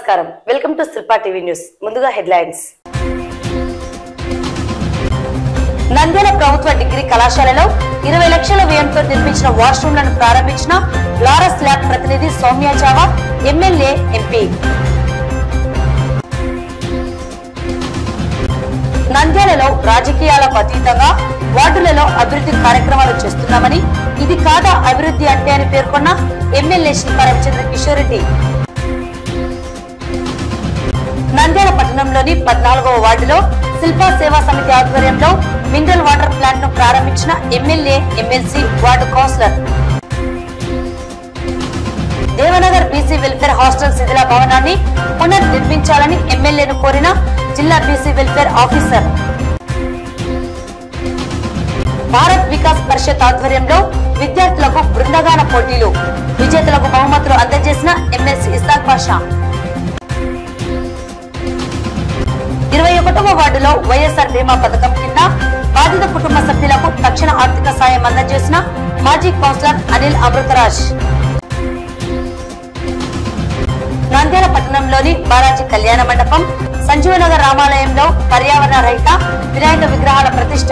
నమస్కారం welcome to Shilpa TV news ముందుగా headlines Nandyal ప్రభుత్వ డిగ్రీ కళాశాలలో ఇరవై లక్షల వ్యయంతో నిర్మించిన వాష్రూమ్లను ప్రారంభించిన లారస్ ల్యాబ్ ప్రతినిధి సౌమ్య చావా ఎమ్మెల్యే ఎంపీ నంద్యాలలో రాజకీయాలకు అతీతంగా వార్డులలో అభివృద్ధి కార్యక్రమాలు చేస్తున్నామని ఇది కాదా అభివృద్ధి అంటే అని పేర్కొన్న ఎమ్మెల్యే శిల్పారామచంద్ర కిషోర్ రెడ్డి నంద్యాల పట్టణంలోని పద్నాలుగవ వార్డులో శిల్పా సేవా సమితి ఆధ్వర్యంలో మినరల్ వాటర్ ప్లాంట్ ను ప్రారంభించిన MLA MLC ward councillor Devanagar BC welfare hostel శిథిల భవనాన్ని పునర్నిర్మించాలని ఎమ్మెల్యేను కోరిన జిల్లా BC welfare officer Bharat Vikas Parishad ఆధ్వర్యంలో విద్యార్థులకు బృందగాన పోటీలు విజేతలకు బహుమతులు అందజేసిన ఎమ్మెల్సీ ఇసాక్ పాషా ఇరవై ఒకటవ వార్డులో వైఎస్ఆర్ బీమా పథకం కింద బాధిత కుటుంబ సభ్యులకు తక్షణ ఆర్థిక సాయం అందజేసిన మాజీ కౌన్సిలర్ అనిల్ అమృతరాజ్ నంద్యాల పట్టణంలోని బాలాజీ కళ్యాణ మండపం సంజీవనగర్ రామాలయంలో పర్యావరణ రహిత వినాయక విగ్రహాల ప్రతిష్ట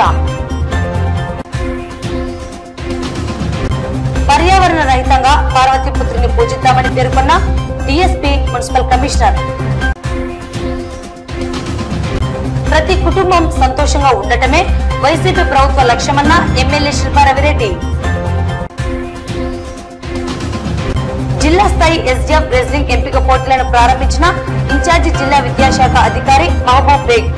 పర్యావరణ రహితంగా పార్వతీపుత్రిని పూజిద్దామని పేర్కొన్న డిఎస్పీ మున్సిపల్ కమిషనర్ ప్రతి కుటుంబం సంతోషంగా ఉండటమే వైసీపీ ప్రభుత్వ లక్ష్యమన్న ఎమ్మెల్యే శిల్పారవిరెడ్డి జిల్లా స్థాయి ఎస్డిఎఫ్ రెజ్లింగ్ ఎంపిక పోటీలను ప్రారంభించిన ఇన్ఛార్జి జిల్లా విద్యాశాఖ అధికారి మహబూబ్ బేగ్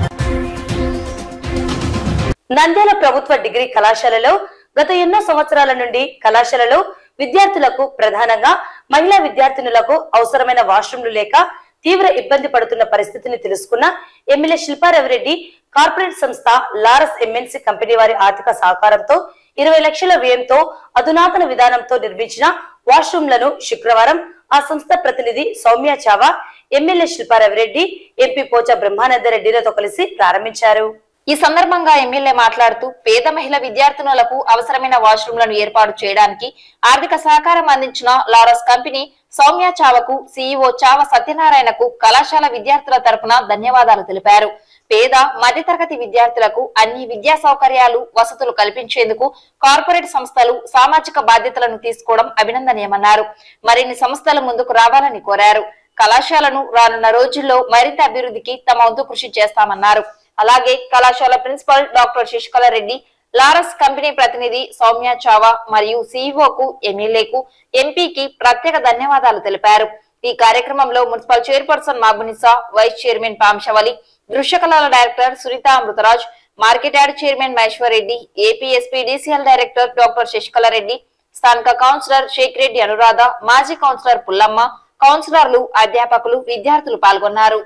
నంద్యాల ప్రభుత్వ డిగ్రీ కళాశాలలో గత ఎన్నో సంవత్సరాల నుండి కళాశాలలో విద్యార్థులకు ప్రధానంగా మహిళా విద్యార్థినులకు అవసరమైన వాష్రూమ్లు లేక తీవ్ర ఇబ్బంది పడుతున్న పరిస్థితిని తెలుసుకున్న ఎమ్మెల్యే శిల్పారవిరెడ్డి కార్పొరేట్ సంస్థ లారస్ ఎంఎన్సీ కంపెనీ వారి ఆర్థిక సహకారంతో ఇరవై లక్షల వ్యయంతో అధునాతన విధానంతో నిర్మించిన వాష్రూమ్లను శుక్రవారం ఆ సంస్థ ప్రతినిధి సౌమ్య చావా ఎమ్మెల్యే శిల్పారవిరెడ్డి ఎంపీ పోచా బ్రహ్మానందరెడ్డిలతో కలిసి ప్రారంభించారు ఈ సందర్భంగా ఎమ్మెల్యే మాట్లాడుతూ పేద మహిళ విద్యార్థినులకు అవసరమైన వాష్రూమ్లను ఏర్పాటు చేయడానికి ఆర్థిక సహకారం అందించిన లారస్ కంపెనీ సౌమ్య చావకు సీఈఓ చావ సత్యనారాయణకు కళాశాల విద్యార్థుల తరపున ధన్యవాదాలు తెలిపారు పేద మధ్యతరగతి విద్యార్థులకు అన్ని విద్యా సౌకర్యాలు వసతులు కల్పించేందుకు కార్పొరేట్ సంస్థలు సామాజిక బాధ్యతలను తీసుకోవడం అభినందనీయమన్నారు మరిన్ని సంస్థలు ముందుకు రావాలని కోరారు కళాశాలను రానున్న రోజుల్లో మరింత అభివృద్ధికి తమ వంతు కృషి చేస్తామన్నారు అలాగే కళాశాల principal doctor Sasikala Reddy Laurus company ప్రతినిధి సౌమ్య చావా మరియు సీఈఓకు ఎమ్మెల్యేకు ఎంపీకి ప్రత్యేక ధన్యవాదాలు తెలిపారు ఈ కార్యక్రమంలో municipal chairperson Mabunisa vice chairman Pamsavali దృశ్యకళల director Sunitha Amrutharaj market yard chairman Maheshwar Reddy APSPDCL director doctor Sasikala Reddy స్థానిక కౌన్సిలర్ షేక్ రెడ్డి అనురాధ మాజీ కౌన్సిలర్ పుల్లమ్మ కౌన్సిలర్లు అధ్యాపకులు విద్యార్థులు పాల్గొన్నారు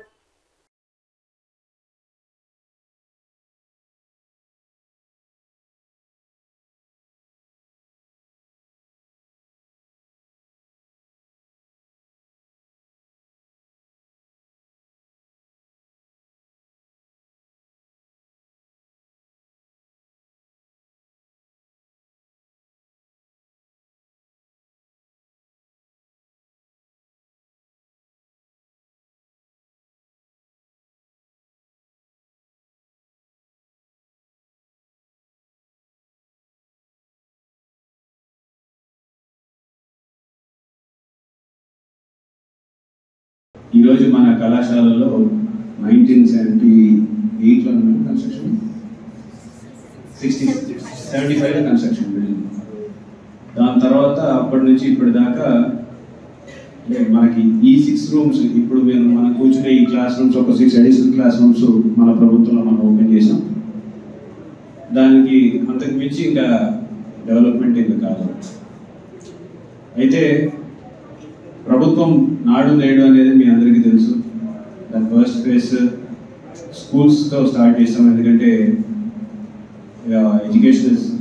ఈరోజు మన కళాశాలలో నైన్టీన్ సెవెంటీ ఎయిట్లో కన్స్ట్రక్షన్ సిక్స్టీ సెవెంటీ ఫైవ్లో కన్స్ట్రక్షన్ బిల్డింగ్ దాని తర్వాత అప్పటి నుంచి ఇప్పటి దాకా అంటే మనకి ఈ సిక్స్ రూమ్స్ ఇప్పుడు మేము మనం కూర్చునే ఈ క్లాస్ రూమ్స్ ఒక సిక్స్ అడిషనల్ క్లాస్ రూమ్స్ మన ప్రభుత్వంలో మనం ఓపెన్ చేసాం దానికి అంతకు మించి ఇంకా డెవలప్మెంట్ ఇంకా కాదు అయితే ప్రభుత్వం నాడు నేడు అనేది మీ అందరికీ తెలుసు దాని ఫస్ట్ ఫేస్ స్కూల్స్తో స్టార్ట్ చేస్తాం ఎందుకంటే ఎడ్యుకేషన్ ఇస్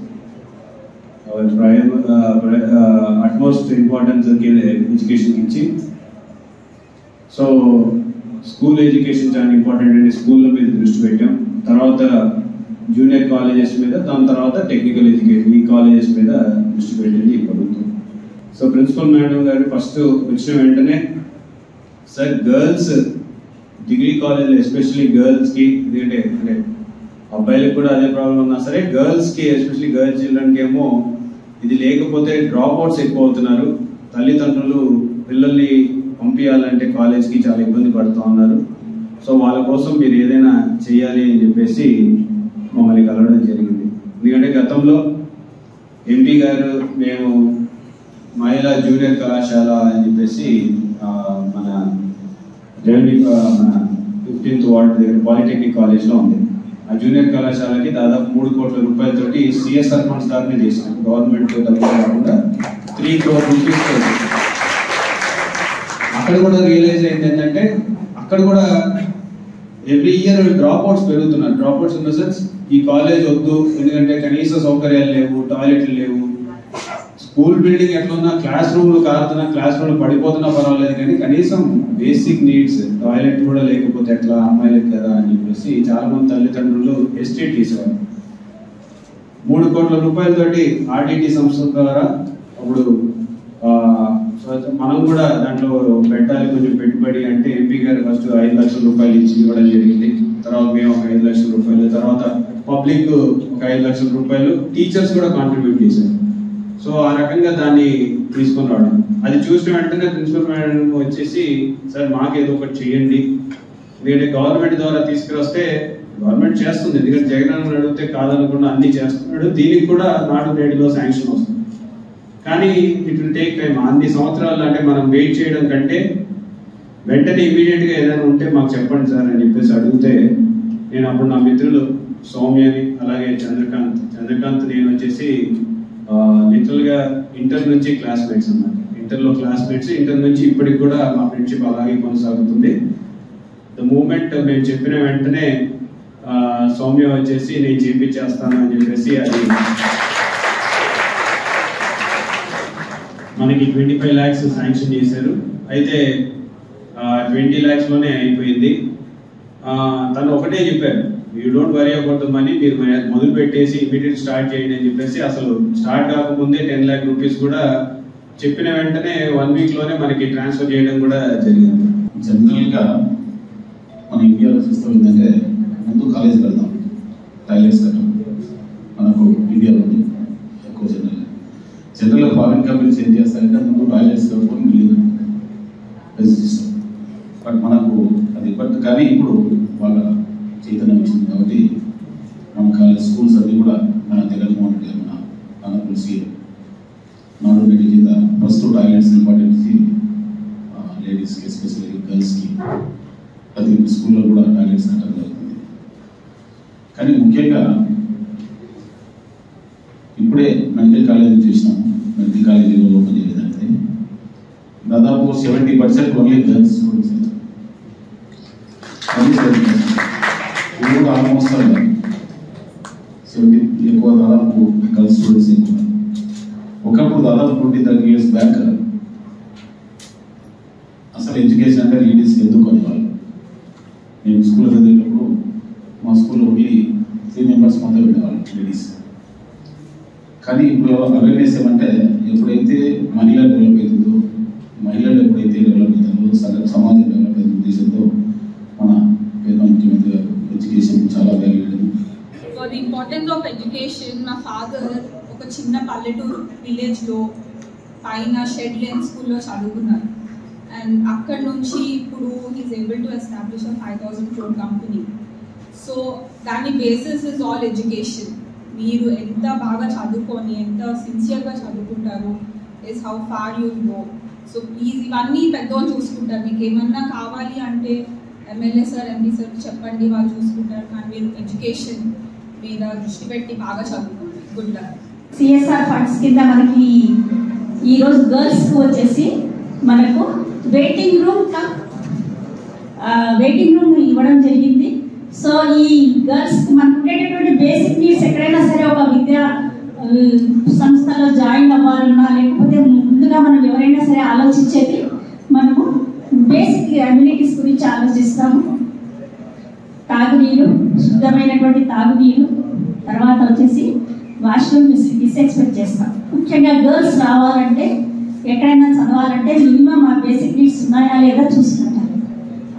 అట్మోస్ట్ ఇంపార్టెన్స్ ఎడ్యుకేషన్కి ఇచ్చి సో స్కూల్ ఎడ్యుకేషన్ చాలా ఇంపార్టెంట్ అండి స్కూళ్ళ మీద దృష్టి పెట్టాం తర్వాత జూనియర్ కాలేజెస్ మీద దాని తర్వాత టెక్నికల్ ఎడ్యుకేషన్ ఈ కాలేజెస్ మీద దృష్టి పెట్టింది ఈ ప్రభుత్వం సో ప్రిన్సిపల్ మేడం గారు ఫస్ట్ వచ్చిన వెంటనే sir girls degree college especially గర్ల్స్కి ఎందుకంటే అంటే అబ్బాయిలకు కూడా అదే ప్రాబ్లం ఉన్నా సరే గర్ల్స్కి ఎస్పెషల్లీ గర్ల్స్ చిల్డ్రన్కి ఏమో ఇది లేకపోతే డ్రాప్ అవుట్స్ ఎక్కువ అవుతున్నారు తల్లిదండ్రులు పిల్లల్ని పంపించాలంటే కాలేజ్కి చాలా ఇబ్బంది పడుతూ ఉన్నారు సో వాళ్ళ కోసం మీరు ఏదైనా చేయాలి అని చెప్పేసి మమ్మల్ని కలవడం జరిగింది ఎందుకంటే గతంలో ఎంపీ గారు మేము మహిళా జూనియర్ కళాశాల అని చెప్పేసి ఆ, మన రెవెన్యూ ఆ, మన ఫిఫ్టీన్త్ వార్డ్ దగ్గర పాలిటెక్నిక్ కాలేజ్లో ఉంది ఆ జూనియర్ కళాశాలకి దాదాపు మూడు కోట్ల రూపాయలతోటి సిఎస్ఆర్ ఫండ్స్ దాకా చేసినాం గవర్నమెంట్ డబ్బులు కాకుండా త్రీ క్రోర్ రూపీస్ అక్కడ కూడా రియలైజ్ అయింది ఏంటంటే అక్కడ కూడా ఎవ్రీ ఇయర్ డ్రాప్ అవుట్స్ పెరుగుతున్నారు drop outs in the sense ఈ కాలేజ్ వద్దు ఎందుకంటే కనీస సౌకర్యాలు లేవు టాయిలెట్లు లేవు స్కూల్ బిల్డింగ్ ఎట్లున్నా క్లాస్ రూమ్లు కారుతున్నా క్లాస్ రూమ్లు పడిపోతున్నా పర్వాలేదు కానీ కనీసం బేసిక్ నీడ్స్ టాయిలెట్ కూడా లేకపోతే ఎట్లా అమ్మాయిలకు కదా అని చెప్పేసి చాలా మంది తల్లిదండ్రులు ఎస్టేట్ తీసేవారు మూడు కోట్ల రూపాయలతోటి ఆర్డిటి సంస్థ ద్వారా అప్పుడు ఆ, సో మనం కూడా దాంట్లో పెట్టాలి కొంచెం పెట్టుబడి అంటే ఎంపీ గారు ఫస్ట్ ఐదు లక్షల రూపాయలు ఇచ్చి ఇవ్వడం జరిగింది తర్వాత మేము ఒక ఐదు లక్షల రూపాయలు తర్వాత పబ్లిక్ ఒక ఐదు లక్షల రూపాయలు టీచర్స్ కూడా కాంట్రిబ్యూట్ చేశారు సో ఆ రకంగా దాన్ని తీసుకొని రావడం అది చూసిన వెంటనే ప్రిన్సిపల్ మేడం వచ్చేసి సార్ మాకు ఏదో ఒకటి చేయండి ఎందుకంటే గవర్నమెంట్ ద్వారా తీసుకురొస్తే గవర్నమెంట్ చేస్తుంది ఎందుకంటే జగన్ అన్న అడిగితే కాదనకుండా అన్ని చేస్తున్నాడు దీనికి కూడా నాటు నేడులో శాంక్షన్ వస్తుంది కానీ ఇట్ విల్ టేక్ టైం అన్ని సంవత్సరాలు అంటే మనం వెయిట్ చేయడం కంటే వెంటనే ఇమీడియట్ గా ఏదైనా ఉంటే మాకు చెప్పండి సార్ అని చెప్పేసి అడిగితే నేను అప్పుడు నా మిత్రులు సౌమ్యని అలాగే చంద్రకాంత్ చంద్రకాంత్ నేను వచ్చేసి లిటరల్ గా ఇంటర్ నుంచి క్లాస్మేట్స్ అన్నమాట ఇంటర్ లో క్లాస్మేట్స్ ఇంటర్ నుంచి ఇప్పటికి కూడా మా ఫ్రెండ్షిప్ అలాగే కొనసాగుతుంది ద మూమెంట్ మేము చెప్పిన వెంటనే ఆ, సౌమ్య వచ్చేసి నేను చేపించేస్తాను అని చెప్పేసి అది మనకి ట్వంటీ ఫైవ్ ల్యాక్స్ శాంక్షన్ చేశారు అయితే ట్వంటీ ల్యాక్స్ లోనే అయిపోయింది ఆ, తను ఒకటే చెప్పారు you don't worry about the money మీరు మ- మొదలు పెట్టేసి ఇమీడియట్ స్టార్ట్ చేయండి అని చెప్పేసి అసలు స్టార్ట్ కాకముందే టెన్ ల్యాక్ రూపీస్ కూడా చెప్పిన వెంటనే వన్ వీక్ లోనే మనకి ట్రాన్స్ఫర్ చేయడం కూడా జరిగింది జనరల్గా మన ఇండియాలో సిస్టమ్ ఏంటంటే ముందు కాలేజ్ వెళ్దాం టైలర్స్ కట్టం మనకు ఇండియాలో ఉంది ఎక్కువ జనరల్ జనరల్గా ఫారిన్ కంపెనీస్ ఏం చేస్తారంటే ముందు టాయిలెట్స్ కట్టుకొని బిల్డింగ్ సిస్టమ్ బట్ మనకు అది బట్ కానీ ఇప్పుడు వాళ్ళ చైతన్యం వచ్చింది కాబట్టి మన కాలేజ్ స్కూల్స్ అన్ని కూడా మన జగన్మోహన్ రెడ్డి గారు మన ఆనరబుల్ సీఎం నాడు రెడ్డి కింద ఫస్ట్ టాయిలెట్స్ ఇంపార్టెన్స్ లేడీస్కి ఎస్పెషల్లీ గర్ల్స్కి ప్రతి స్కూల్లో కూడా టాయిలెట్స్ కట్టడం జరుగుతుంది కానీ ముఖ్యంగా ఇప్పుడే మెడికల్ కాలేజ్ చూసినాము మెడికల్ కాలేజీలో ఓపెన్ చేయలేదంటే దాదాపు seventy percent only girls students ఇది కూడా ఆల్మోస్ట్ సెవెంటీ ఎక్కువ దాదాపు గర్ల్స్ స్టూడెంట్స్ ఎక్కువ ఒకప్పుడు దాదాపు ట్వంటీ థర్టీ ఇయర్స్ బ్యాక్ అసలు ఎడ్యుకేషన్ అంటే లేడీస్ ఎందుకు అనేవాళ్ళు నేను స్కూల్ చదివేటప్పుడు మా స్కూల్లో ఓన్లీ త్రీ మెంబర్స్ మాత్రం ఉండేవాళ్ళు లేడీస్ కానీ ఇప్పుడు అవేర్నెస్ ఏమంటే ఎప్పుడైతే మహిళ డెవలప్ అవుతుందో మహిళలు ఎప్పుడైతే డెవలప్ అవుతుందో సగం సమాజం డెవలప్ అవుతుందో ఉద్దేశంతో మన పేద ముఖ్యమంత్రి గారు ఎడ్యుకేషన్ చాలా వాల్యూ ఇవ్వడం for the importance of education మా ఫాదర్ ఒక చిన్న పల్లెటూరు విలేజ్లో పైన షెడ్ లేన్ స్కూల్లో చదువుకున్నారు అండ్ అక్కడ నుంచి ఇప్పుడు he's able to establish a five thousand crore company so దాని బేసిస్ ఇస్ ఆల్ ఎడ్యుకేషన్ మీరు ఎంత బాగా చదువుకొని ఎంత సిన్సియర్గా చదువుకుంటారు is how far you go so please ఇవన్నీ పెద్దవాళ్ళు చూసుకుంటారు మీకు ఏమన్నా కావాలి అంటే ఎమ్మెల్యే సార్ ఎంపీ సార్ చెప్పండి వాళ్ళు చూసుకుంటారు కానీ మీరు ఎడ్యుకేషన్ మీద దృష్టి పెట్టి బాగా చదువుకోండి గుడ్ లక్ సిఎస్ఆర్ ఫండ్స్ కింద మనకి ఈరోజు గర్ల్స్కి వచ్చేసి మనకు waiting room come waiting room ఇవ్వడం జరిగింది సో ఈ గర్ల్స్ మనకు ఉండేటటువంటి బేసిక్ నీడ్స్ ఎక్కడైనా సరే ఒక విద్యా ఆ, సంస్థలో జాయిన్ అవ్వాలన్నా లేకపోతే ముందుగా మనం ఎవరైనా సరే ఆలోచించేది మనము బేసిక్ అమ్యూనిటీస్ గురించి ఆలోచిస్తాము తాగునీరు శుద్ధమైనటువంటి తాగునీరు తర్వాత వచ్చేసి వాష్రూమ్ ఫెసిలిటీస్ ఎక్స్పెక్ట్ చేస్తాం ముఖ్యంగా గర్ల్స్ రావాలంటే ఎక్కడైనా చదవాలంటే మినిమం ఆ బేసిక్ నీడ్స్ ఉన్నాయా లేదా చూసుకుంటాం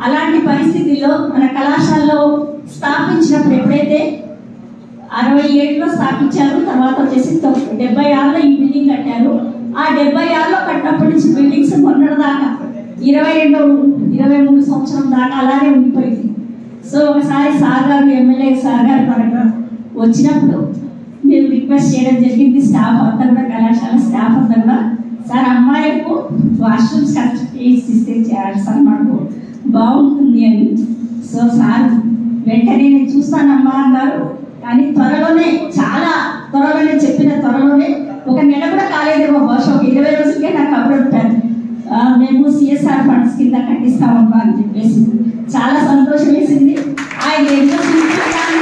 అలాంటి పరిస్థితుల్లో మన కళాశాలలో స్థాపించినప్పుడు ఎప్పుడైతే అరవై ఏడులో స్థాపించారు తర్వాత వచ్చేసి తొ- డెబ్బై ఆరులో ఈ బిల్డింగ్ కట్టారు ఆ డెబ్బై ఆరులో కట్టినప్పటి నుంచి బిల్డింగ్స్ మొన్నటి దాకా ఇరవై రెండు ఇరవై మూడు సంవత్సరం దాకా అలానే ఉండిపోయింది సో ఒకసారి సార్ గారు ఎమ్మెల్యే సార్ గారు మనకు వచ్చినప్పుడు మేము రిక్వెస్ట్ చేయడం జరిగింది స్టాఫ్ అంతా కూడా కళాశాల స్టాఫ్ అంతా కూడా సార్ అమ్మాయిలకు వాష్రూమ్స్ కన్స్ట్రక్ట్ చేసి ఇస్తే చేయాలి సార్ మాకు బాగుంటుంది అని సో సార్ వెంటనే నేను చూస్తానమ్మా అన్నారు కానీ త్వరలోనే చాలా త్వరలోనే చెప్పిన త్వరలోనే ఒక నెల కూడా కాలేదేమో బహుశా ఒక ఇరవై రోజులకే నాకు అప్పుడు ఉంటాను మేము సిఎస్ఆర్ ఫండ్స్ కింద కట్టిస్తామమ్మా అని చెప్పేసి చాలా సంతోషం వేసింది ఆయన ఎంతో సింపుల్గానే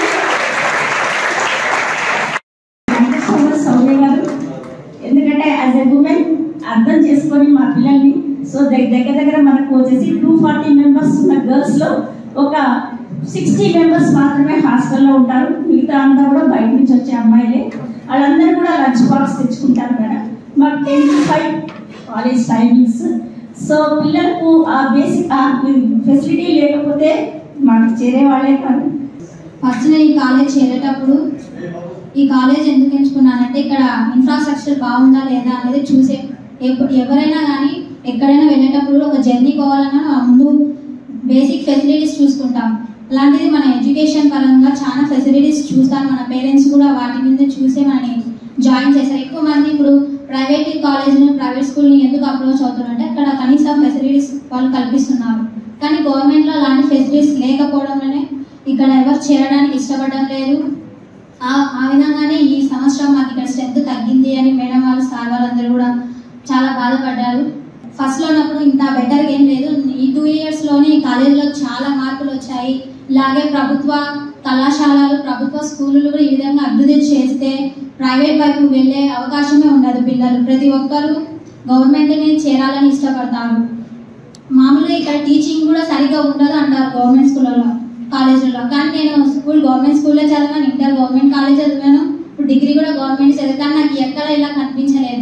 thank you so much Soumya garu ఎందుకంటే యాజ్ ఎ ఉమెన్ అర్థం చేసుకొని మా పిల్లల్ని సో దగ్గర దగ్గర దగ్గర మనకు వచ్చేసి టూ ఫార్టీ మెంబర్స్ ఉన్న గర్ల్స్ లో ఒక సిక్స్టీ మెంబర్స్ మాత్రమే హాస్టల్లో ఉంటారు మిగతా అంతా కూడా బయట నుంచి వచ్చే అమ్మాయిలే వాళ్ళందరూ కూడా లంచ్ బాక్స్ తెచ్చుకుంటారు మేడం మాకు ten to five college timings so పిల్లలకు ఆ బేసిక్ ఆ ఫెసిలిటీ లేకపోతే మాకు చేరే వాళ్ళే కాదు ఫస్ట్ నేను ఈ కాలేజ్ చేరేటప్పుడు ఈ కాలేజ్ ఎందుకు ఎంచుకున్నానంటే ఇక్కడ ఇన్ఫ్రాస్ట్రక్చర్ బాగుందా లేదా అనేది చూసే ఎప్పుడు ఎవరైనా కానీ ఎక్కడైనా వెళ్ళేటప్పుడు ఒక జర్నీ పోవాలన్నా ఆ ముందు బేసిక్ ఫెసిలిటీస్ చూసుకుంటాం అలాంటిది మన ఎడ్యుకేషన్ పరంగా చాలా ఫెసిలిటీస్ చూస్తాం మన పేరెంట్స్ కూడా వాటి మీద చూసే మనని జాయిన్ చేశారు ఎక్కువ మంది ఇప్పుడు ప్రైవేట్ కాలేజ్ని ప్రైవేట్ స్కూల్ని ఎందుకు అప్రోచ్ అవుతున్నారంటే అక్కడ కనీసం ఫెసిలిటీస్ వాళ్ళు కల్పిస్తున్నారు కానీ గవర్నమెంట్లో అలాంటి ఫెసిలిటీస్ లేకపోవడంలోనే ఇక్కడ ఎవరు చేరడానికి ఇష్టపడడం లేదు ఆ ఆ విధంగానే ఈ సంవత్సరం మాకు ఇక్కడ స్ట్రెంత్ తగ్గింది అని మేడం వాళ్ళు సార్ వాళ్ళందరూ కూడా చాలా బాధపడ్డారు ఫస్ట్లో ఉన్నప్పుడు ఇంత బెటర్గా ఏం లేదు ఈ టూ ఇయర్స్లోనే ఈ కాలేజీలో చాలా మార్పులు వచ్చాయి ఇలాగే ప్రభుత్వ కళాశాలలు ప్రభుత్వ స్కూళ్ళు కూడా ఈ విధంగా అభివృద్ధి చేస్తే ప్రైవేట్ వైపు వెళ్ళే అవకాశమే ఉండదు పిల్లలు ప్రతి ఒక్కరూ గవర్నమెంట్ని చేరాలని ఇష్టపడతారు మామూలుగా ఇక్కడ టీచింగ్ కూడా సరిగ్గా ఉండదు అంటారు గవర్నమెంట్ స్కూళ్ళలో కాలేజీలో కానీ నేను స్కూల్ గవర్నమెంట్ స్కూల్లో చదివాను ఇంటర్ గవర్నమెంట్ కాలేజ్ చదివాను ఇప్పుడు డిగ్రీ కూడా గవర్నమెంట్ చదివాను కానీ నాకు ఎక్కడ ఇలా కనిపించలేదు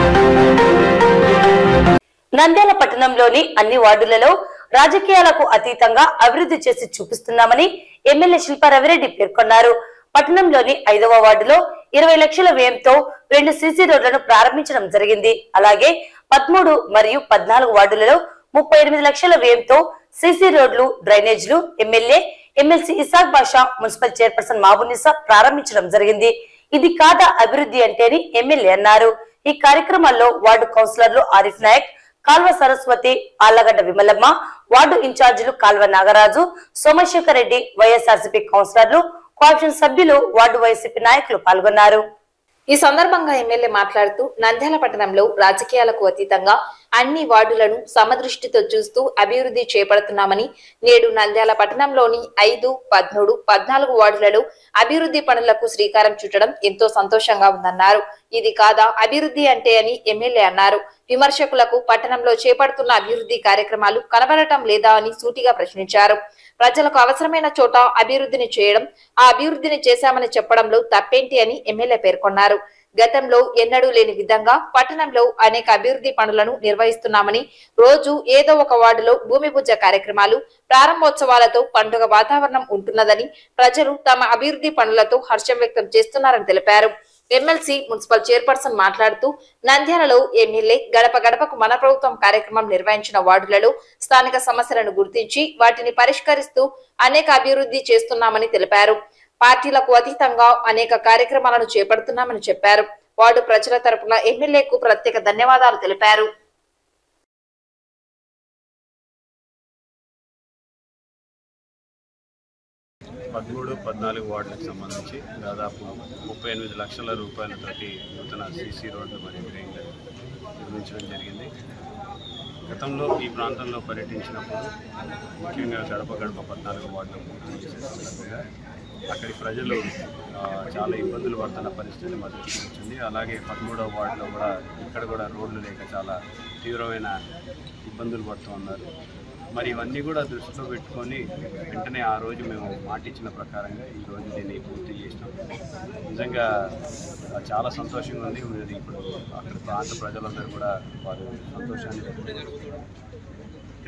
నంద్యాల పట్టణంలోని అన్ని వార్డులలో రాజకీయాలకు అతీతంగా అభివృద్ధి చేసి చూపిస్తున్నామని ఎమ్మెల్యే శిల్పా రవిరెడ్డి పేర్కొన్నారు పట్టణంలోని ఐదవ వార్డులో ఇరవై లక్షల వ్యయంతో రెండు సీసీ రోడ్లను ప్రారంభించడం జరిగింది అలాగే పదమూడు మరియు పద్నాలుగు వార్డులలో ముప్పై ఎనిమిది లక్షల వ్యయంతో సీసీ రోడ్లు డ్రైనేజ్లు MLA MLC Isaq Basha municipal chairperson Mabunisa ప్రారంభించడం జరిగింది ఇది కాదా అభివృద్ధి అంటే అని ఎమ్మెల్యే అన్నారు ఈ కార్యక్రమాల్లో వార్డు కౌన్సిలర్లు ఆరిఫ్ నాయక్ కాల్వ సరస్వతి ఆళ్లగడ్డ విమలమ్మ వార్డు ఇన్ఛార్జీలు కాల్వ నాగరాజు సోమశేఖర్ రెడ్డి వైఎస్ఆర్సీపీ కౌన్సిలర్లు కోఆప్షన్ సభ్యులు వార్డు వైసీపీ నాయకులు పాల్గొన్నారు ఈ సందర్భంగా ఎమ్మెల్యే మాట్లాడుతూ నంద్యాల పట్టణంలో రాజకీయాలకు అతీతంగా అన్ని వార్డులను సమదృష్టితో చూస్తూ అభివృద్ధి చేపడుతున్నామని నేడు నంద్యాల పట్టణంలోని ఐదు పదమూడు పద్నాలుగు వార్డులలో అభివృద్ధి పనులకు శ్రీకారం చుట్టడం ఎంతో సంతోషంగా ఉందన్నారు ఇది కాదా అభివృద్ధి అంటే అని ఎమ్మెల్యే అన్నారు విమర్శకులకు పట్టణంలో చేపడుతున్న అభివృద్ధి కార్యక్రమాలు కనబడటం లేదా అని సూటిగా ప్రశ్నించారు ప్రజలకు అవసరమైన చోట అభివృద్ధిని చేయడం ఆ అభివృద్ధిని చేశామని చెప్పడంలో తప్పేంటి అని ఎమ్మెల్యే పేర్కొన్నారు గతంలో ఎన్నడూ లేని విధంగా పట్టణంలో అనేక అభివృద్ధి పనులను నిర్వహిస్తున్నామని రోజు ఏదో ఒక వార్డులో భూమి పూజ కార్యక్రమాలు ప్రారంభోత్సవాలతో పండుగ వాతావరణం ఉంటున్నదని ప్రజలు తమ అభివృద్ధి పనులతో హర్షం వ్యక్తం చేస్తున్నారని తెలిపారు ఎమ్మెల్సీ మున్సిపల్ చైర్పర్సన్ మాట్లాడుతూ నంద్యాలలో ఎమ్మెల్యే గడప గడపకు మన ప్రభుత్వం కార్యక్రమం నిర్వహించిన వార్డులలో స్థానిక సమస్యలను గుర్తించి వాటిని పరిష్కరిస్తూ అనేక అభివృద్ధి చేస్తున్నామని తెలిపారు పార్టీలకు అతీతంగా అనేక కార్యక్రమాలను చేపడుతున్నామని చెప్పారు వార్డు ప్రజల తరపున ఎమ్మెల్యేకు ప్రత్యేక ధన్యవాదాలు తెలిపారు పదమూడు పద్నాలుగు వార్డులకు సంబంధించి దాదాపు ముప్పై ఎనిమిది లక్షల రూపాయలతోటి నూతన సీసీ రోడ్డు మరియు డ్రైన్లు నిర్మించడం జరిగింది గతంలో ఈ ప్రాంతంలో పర్యటించినప్పుడు ముఖ్యంగా గడప గడప పద్నాలుగు వార్డులో పూర్తి చేసే సందర్భంగా అక్కడి ప్రజలు ఆ, చాలా ఇబ్బందులు పడుతున్న పరిస్థితి మా దృష్టికి వచ్చింది అలాగే పదమూడవ వార్డులో కూడా ఇక్కడ కూడా రోడ్లు లేక చాలా తీవ్రమైన ఇబ్బందులు పడుతూ ఉన్నారు మరి ఇవన్నీ కూడా దృష్టిలో పెట్టుకొని వెంటనే ఆ రోజు మేము మాట ఇచ్చిన ప్రకారంగా ఈ రోజు దీన్ని పూర్తి చేసినాం నిజంగా ఆ, చాలా సంతోషంగా ఉంది మరి ఇప్పుడు అక్కడ ప్రాంత ప్రజలందరూ కూడా వారు సంతోషాన్ని వ్యక్తం చేస్తున్నారు ఇక్కడ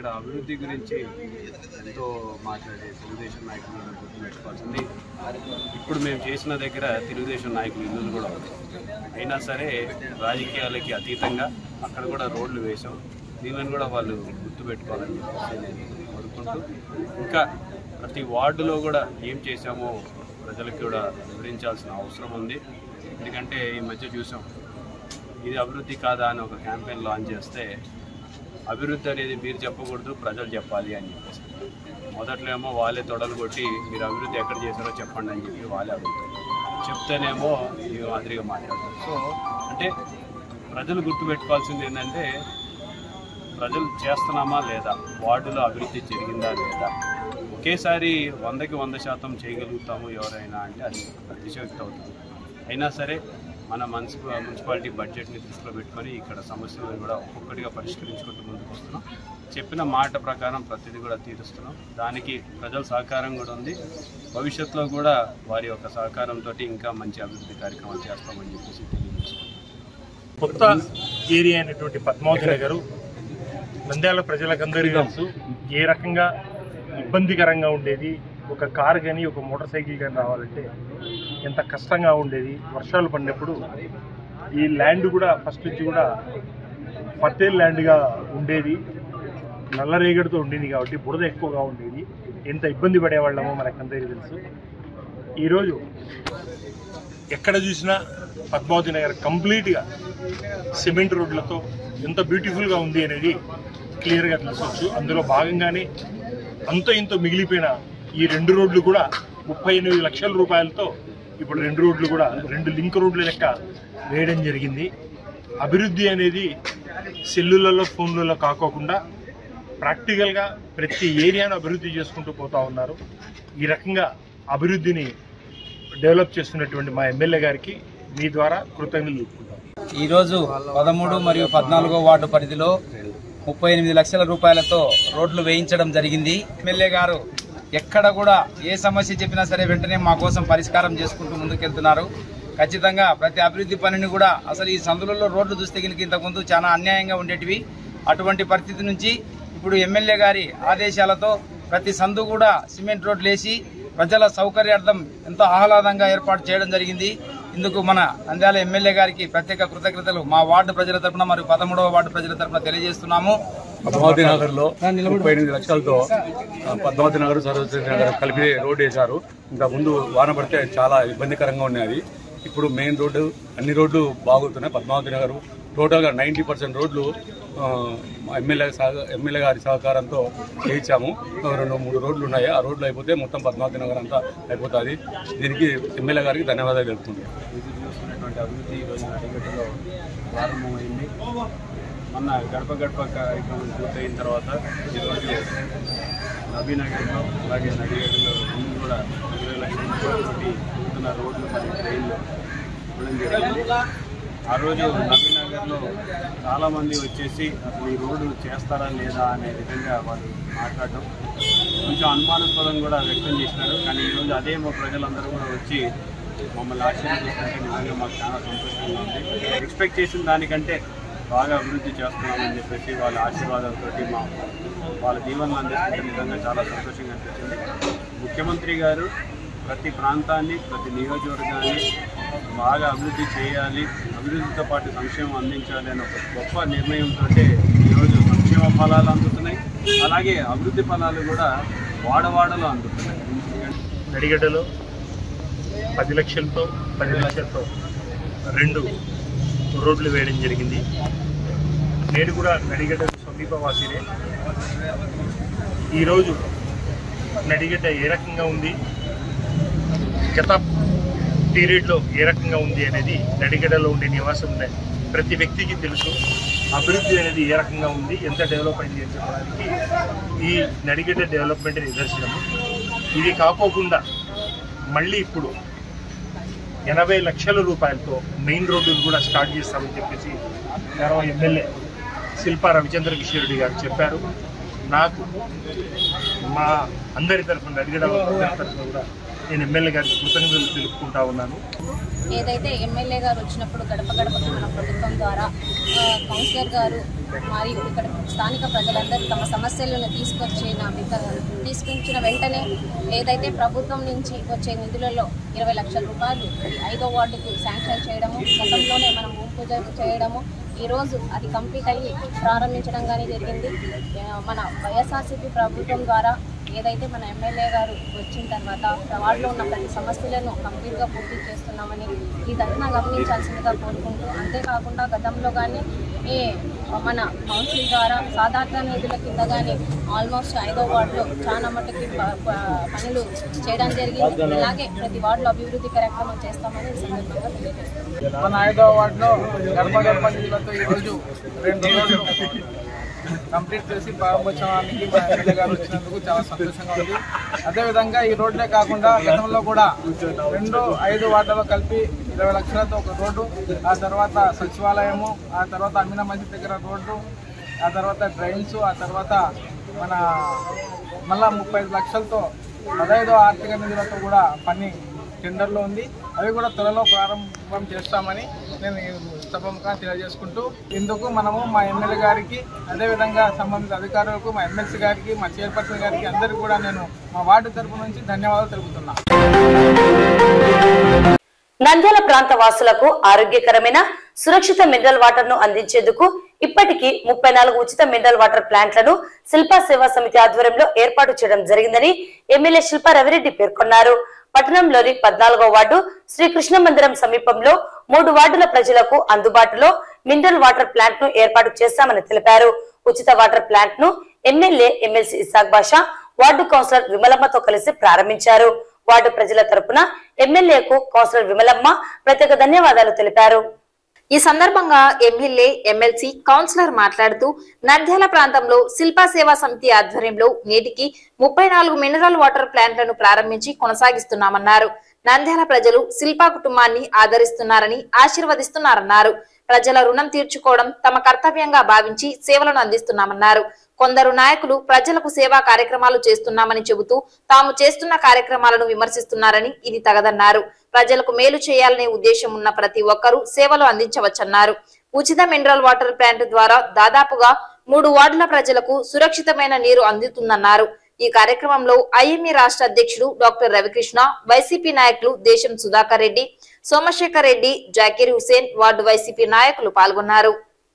ఇక్కడ అభివృద్ధి గురించి ఎంతో మాట్లాడే తెలుగుదేశం నాయకులు కూడా గుర్తుపెట్టుకోవాల్సింది ఇప్పుడు మేము చేసిన దగ్గర తెలుగుదేశం నాయకులు ఇల్లులు కూడా ఉన్నాయి అయినా సరే రాజకీయాలకి అతీతంగా అక్కడ కూడా రోడ్లు వేశాం దీనిని కూడా వాళ్ళు గుర్తుపెట్టుకోవాలని చెప్పేసి నేను కోరుకుంటూ ఇంకా ప్రతి వార్డులో కూడా ఏం చేశామో ప్రజలకు కూడా వివరించాల్సిన అవసరం ఉంది ఎందుకంటే ఈ మధ్య చూసాం ఇది అభివృద్ధి కాదా అని ఒక క్యాంపెయిన్ లాంచ్ చేస్తే అభివృద్ధి అనేది మీరు చెప్పకూడదు ప్రజలు చెప్పాలి అని చెప్పేసి మొదట్లో ఏమో వాళ్ళే తొడలు కొట్టి మీరు అభివృద్ధి ఎక్కడ చేశారో చెప్పండి అని చెప్పి వాళ్ళే అడుగుతారు చెప్తేనేమో ఈ మాదిరిగా మాట్లాడతారు సో అంటే ప్రజలు గుర్తుపెట్టుకోవాల్సింది ఏంటంటే ప్రజలు చేస్తున్నామా లేదా వార్డులో అభివృద్ధి జరిగిందా లేదా ఒకేసారి వందకి వంద శాతం చేయగలుగుతాము ఎవరైనా అంటే అది అతిశయోక్తి అవుతుంది అయినా సరే మన మున్సిప మున్సిపాలిటీ బడ్జెట్ని దృష్టిలో పెట్టుకొని ఇక్కడ సమస్యలను కూడా ఒక్కొక్కటిగా పరిష్కరించుకుంటూ ముందుకు వస్తున్నాం చెప్పిన మాట ప్రకారం ప్రతిదీ కూడా తీరుస్తున్నాం దానికి ప్రజల సహకారం కూడా ఉంది భవిష్యత్తులో కూడా వారి యొక్క సహకారంతో ఇంకా మంచి అభివృద్ధి కార్యక్రమాలు చేస్తామని చెప్పేసి తెలియజేస్తున్నాం కొత్త ఏరియా అయినటువంటి పద్మావతి నగరు నంద్యాల ప్రజలకందరికీ తెలుసు ఏ రకంగా ఇబ్బందికరంగా ఉండేది ఒక కారు కానీ ఒక మోటార్ సైకిల్ కానీ రావాలంటే ఎంత కష్టంగా ఉండేది వర్షాలు పడినప్పుడు ఈ ల్యాండ్ కూడా ఫస్ట్ నుంచి కూడా ఫర్టైల్ ల్యాండ్గా ఉండేది నల్లరేగడితో ఉండేది కాబట్టి బురద ఎక్కువగా ఉండేది ఎంత ఇబ్బంది పడేవాళ్ళమో మనకందరికీ తెలుసు ఈరోజు ఎక్కడ చూసినా పద్మావతి నగర్ కంప్లీట్గా సిమెంట్ రోడ్లతో ఎంత బ్యూటిఫుల్గా ఉంది అనేది క్లియర్గా తెలుసొచ్చు అందులో భాగంగానే అంత ఇంత మిగిలిపోయిన ఈ రెండు రోడ్లు కూడా ముప్పై ఎనిమిది లక్షల రూపాయలతో ఇప్పుడు రెండు రోడ్లు కూడా రెండు లింక్ రోడ్ల లెక్క వేయడం జరిగింది అభివృద్ధి అనేది సెల్లులలో ఫోన్లలో కాకోకుండా ప్రాక్టికల్గా ప్రతి ఏరియాను అభివృద్ధి చేసుకుంటూ పోతా ఉన్నారు ఈ రకంగా అభివృద్ధిని డెవలప్ చేస్తున్నటువంటి మా ఎమ్మెల్యే గారికి మీ ద్వారా కృతజ్ఞతలు తెలుపుకుంటాం ఈరోజు పదమూడు మరియు పద్నాలుగో వార్డు పరిధిలో ముప్పై ఎనిమిది లక్షల రూపాయలతో రోడ్లు వేయించడం జరిగింది ఎమ్మెల్యే గారు ఎక్కడ కూడా ఏ సమస్య చెప్పినా సరే వెంటనే మా కోసం పరిష్కారం చేసుకుంటూ ముందుకెళ్తున్నారు ఖచ్చితంగా ప్రతి అభివృద్ధి పనిని కూడా అసలు ఈ సందులలో రోడ్లు చూస్తే కనుక ఇంతకుముందు చాలా అన్యాయంగా ఉండేటివి అటువంటి పరిస్థితి నుంచి ఇప్పుడు ఎమ్మెల్యే గారి ఆదేశాలతో ప్రతి సందు కూడా సిమెంట్ రోడ్లు వేసి ప్రజల సౌకర్యార్థం ఎంతో ఆహ్లాదంగా ఏర్పాటు చేయడం జరిగింది ఇందుకు మన నంద్యాల ఎమ్మెల్యే గారికి ప్రత్యేక కృతజ్ఞతలు మా వార్డు ప్రజల తరపున మరియు పదమూడవ వార్డు ప్రజల తరపున తెలియజేస్తున్నాము పద్మావతి నగర్ లో ముప్పై ఎనిమిది లక్షలతో ఆ, పద్మావతి నగర్ సరస్వతి నగర్ కలిపి రోడ్డు వేశారు ఇంత ముందు వాన పడితే చాలా ఇబ్బందికరంగా ఉన్నది ఇప్పుడు మెయిన్ రోడ్డు అన్ని రోడ్లు బాగుతున్నాయి పద్మావతి నగర్ టోటల్ గా నైన్టీ పర్సెంట్ రోడ్లు ఆ, మా ఎమ్మెల్యే సహ- ఎమ్మెల్యే గారి సహకారంతో చేయించాము రెండు మూడు రోడ్లు ఉన్నాయి ఆ రోడ్లు అయిపోతే మొత్తం పద్మావతి నగర్ అంతా అయిపోతుంది దీనికి ఎమ్మెల్యే గారికి ధన్యవాదాలు తెలుపుకుంటున్నాను ఇది చూస్తున్నటువంటి అభివృద్ధి ఈరోజు నడిగడ్డలో ప్రారంభమైంది మొన్న గడప గడప కార్యక్రమం పూర్తయిన తర్వాత ఈరోజు నబీనగర్లో అలాగే నడిగడ్డలో ముందు కూడా ఇరవై లక్షల రూపాయలతోటి నూతన రోడ్లు మరియు ట్రైన్లు ఇవ్వడం జరిగింది ఆ రోజు నబీనగర్లో చాలామంది వచ్చేసి అసలు ఈ రోడ్డు చేస్తారా లేదా అనే విధంగా వాళ్ళు మాట్లాడడం కొంచెం అనుమానాస్పదం కూడా వ్యక్తం చేసినారు కానీ ఈరోజు అదే మా ప్రజలందరూ కూడా వచ్చి మమ్మల్ని ఆశీర్వదిస్తుంటే నిజంగా మాకు చాలా సంతోషంగా ఉంది ఎక్స్పెక్ట్ చేసిన దానికంటే బాగా అభివృద్ధి చేస్తున్నామని చెప్పేసి వాళ్ళ ఆశీర్వాదాలతోటి మా వాళ్ళ జీవనం అందిస్తుంటే నిజంగా చాలా సంతోషంగా అనిపించింది ముఖ్యమంత్రి గారు ప్రతి ప్రాంతాన్ని ప్రతి నియోజకవర్గాన్ని బాగా అభివృద్ధి చేయాలి అభివృద్ధితో పాటు సంక్షేమం అందించాలి అనే ఒక గొప్ప నిర్ణయంతో ఈరోజు సంక్షేమ ఫలాలు అందుతున్నాయి అలాగే అభివృద్ధి ఫలాలు కూడా వాడవాడలో అందుతున్నాయి నడిగడ్డలో పది లక్షలతో పది లక్షలతో రెండు రోడ్లు వేయడం జరిగింది నేను కూడా నడిగడ్డ సమీపవాసినే ఈరోజు నడిగడ్డ ఏ రకంగా ఉంది గత పీరియడ్లో ఏ రకంగా ఉంది అనేది నడిగడ్డలో ఉండే నివాసం ఉండే ప్రతి వ్యక్తికి తెలుసు అభివృద్ధి అనేది ఏ రకంగా ఉంది ఎంత డెవలప్ అయింది అని చెప్పడానికి ఈ నడిగడ్డ డెవలప్మెంట్ నిదర్శనం ఇది కాకోకుండా మళ్ళీ ఇప్పుడు ఎనభై లక్షల రూపాయలతో మెయిన్ రోడ్డును కూడా స్టార్ట్ చేస్తామని చెప్పేసి గౌరవ ఎమ్మెల్యే శిల్పా రవిచంద్ర కిషోర్ రెడ్డి గారు చెప్పారు నాకు మా అందరి తరఫున అడిగడ అందరి తరఫున కూడా నేను ఎమ్మెల్యే గారికి కృతజ్ఞతలు తెలుపుకుంటా ఉన్నాను ఏదైతే ఎమ్మెల్యే గారు వచ్చినప్పుడు గడప గడపకి మన ప్రభుత్వం ద్వారా ఆ, కౌన్సిలర్ గారు మరియు ఇక్కడ స్థానిక ప్రజలందరూ తమ సమస్యలను తీసుకొచ్చిన విధ- తీసుకొచ్చిన వెంటనే ఏదైతే ప్రభుత్వం నుంచి వచ్చే నిధులలో ఇరవై లక్షల రూపాయలు ఈ ఐదో వార్డుకు శాంక్షన్ చేయడము గతంలోనే మనం భూమి పూజ చేయడము ఈరోజు అది కంప్లీట్ అయ్యి ప్రారంభించడం కానీ జరిగింది ఆ, మన వైఎస్ఆర్సీపీ ప్రభుత్వం ద్వారా ఏదైతే మన ఎమ్మెల్యే గారు వచ్చిన తర్వాత వార్డులో ఉన్న ప్రతి సమస్యలను కంప్లీట్గా పూర్తి చేస్తున్నామని ఇదంతా గమనించాల్సిందిగా కోరుకుంటూ అంతేకాకుండా గతంలో కానీ ఈ మన కౌన్సిల్ ద్వారా సాధారణ నిధుల కింద కానీ ఆల్మోస్ట్ ఐదో వార్డులో చాలా మట్టుకి ప- ప- పనులు చేయడం జరిగింది అలాగే ప్రతి వార్డులో అభివృద్ధి కార్యక్రమం చేస్తామని ఈ సందర్భంగా తెలియజేస్తున్నాం మన ఐదవ వార్డులో గడప గడప నిధులతో ఈరోజు రెండు రోజులు కంప్లీట్ చేసి ప్రారంభోత్సవానికి మా ఎమ్మెల్యే గారు వచ్చినందుకు చాలా సంతోషంగా ఉంది అదేవిధంగా ఈ రోడ్డే కాకుండా గతంలో కూడా రెండు ఐదు వార్డులో కలిపి ఇరవై లక్షలతో ఒక రోడ్డు ఆ తర్వాత సచివాలయము ఆ తర్వాత అమీనా మసీద్ దగ్గర రోడ్డు ఆ తర్వాత డ్రైన్స్ ఆ తర్వాత మన మళ్ళా ముప్పై ఐదు లక్షలతో పదహైదో ఆర్థిక నిధులతో కూడా పని టెండర్లో ఉంది అవి కూడా త్వరలో ప్రారంభం చేస్తామని నేను ఈ సభముఖంగా తెలియజేసుకుంటూ ఇందుకు మనము మా ఎమ్మెల్యే గారికి అదేవిధంగా సంబంధిత అధికారులకు మా ఎమ్మెల్సీ గారికి మా చైర్పర్సన్ గారికి అందరికీ కూడా నేను మా వార్డు తరపు నుంచి ధన్యవాదాలు తెలుపుతున్నా నంద్యాల ప్రాంత వాసులకు ఆరోగ్యకరమైన సురక్షిత మినరల్ వాటర్ ను అందించేందుకు ఇప్పటికీ ముప్పై నాలుగు ఉచిత మినరల్ వాటర్ ప్లాంట్లను శిల్పా సేవా సమితి ఆధ్వర్యంలో ఏర్పాటు చేయడం జరిగిందని ఎమ్మెల్యే శిల్పా రవిరెడ్డి పేర్కొన్నారు పట్టణంలోని పద్నాలుగో వార్డు శ్రీకృష్ణ మందిరం సమీపంలో మూడు వార్డుల ప్రజలకు అందుబాటులో మినరల్ వాటర్ ప్లాంట్ ను ఏర్పాటు చేశామని తెలిపారు ఉచిత వాటర్ ప్లాంట్ ను MLA MLC Isaq Basha ward councillor విమలమ్మతో కలిసి ప్రారంభించారు వార్డు ప్రజల తరపున ఎమ్మెల్యేకు కౌన్సిలర్ విమలమ్మ ప్రత్యేక ధన్యవాదాలు తెలిపారు ఈ సందర్భంగా ఎమ్మెల్యే ఎమ్మెల్సీ కౌన్సిలర్ మాట్లాడుతూ నంద్యాల ప్రాంతంలో శిల్పా సేవా సమితి ఆధ్వర్యంలో నేటికి ముప్పై నాలుగు మినరల్ వాటర్ ప్లాంట్లను ప్రారంభించి కొనసాగిస్తున్నామన్నారు నంద్యాల ప్రజలు శిల్పా కుటుంబాన్ని ఆదరిస్తున్నారని ఆశీర్వదిస్తున్నారన్నారు ప్రజల రుణం తీర్చుకోవడం తమ కర్తవ్యంగా భావించి సేవలను అందిస్తున్నామన్నారు కొందరు నాయకులు ప్రజలకు సేవా కార్యక్రమాలు చేస్తున్నామని చెబుతూ తాము చేస్తున్న కార్యక్రమాలను విమర్శిస్తున్నారని ఇది తగదన్నారు ప్రజలకు మేలు చేయాలనే ఉద్దేశం ఉన్న ప్రతి ఒక్కరూ సేవలు అందించవచ్చన్నారు ఉచిత మినరల్ వాటర్ ప్లాంట్ ద్వారా దాదాపుగా మూడు వార్డుల ప్రజలకు సురక్షితమైన నీరు అందుతుందన్నారు ఈ కార్యక్రమంలో ఐఎంఈ రాష్ట్ర అధ్యక్షుడు డాక్టర్ రవికృష్ణ వైసీపీ నాయకులు దేశం సుధాకర్ రెడ్డి సోమశేఖర్ రెడ్డి జాకీర్ హుసేన్ వార్డు వైసీపీ నాయకులు పాల్గొన్నారు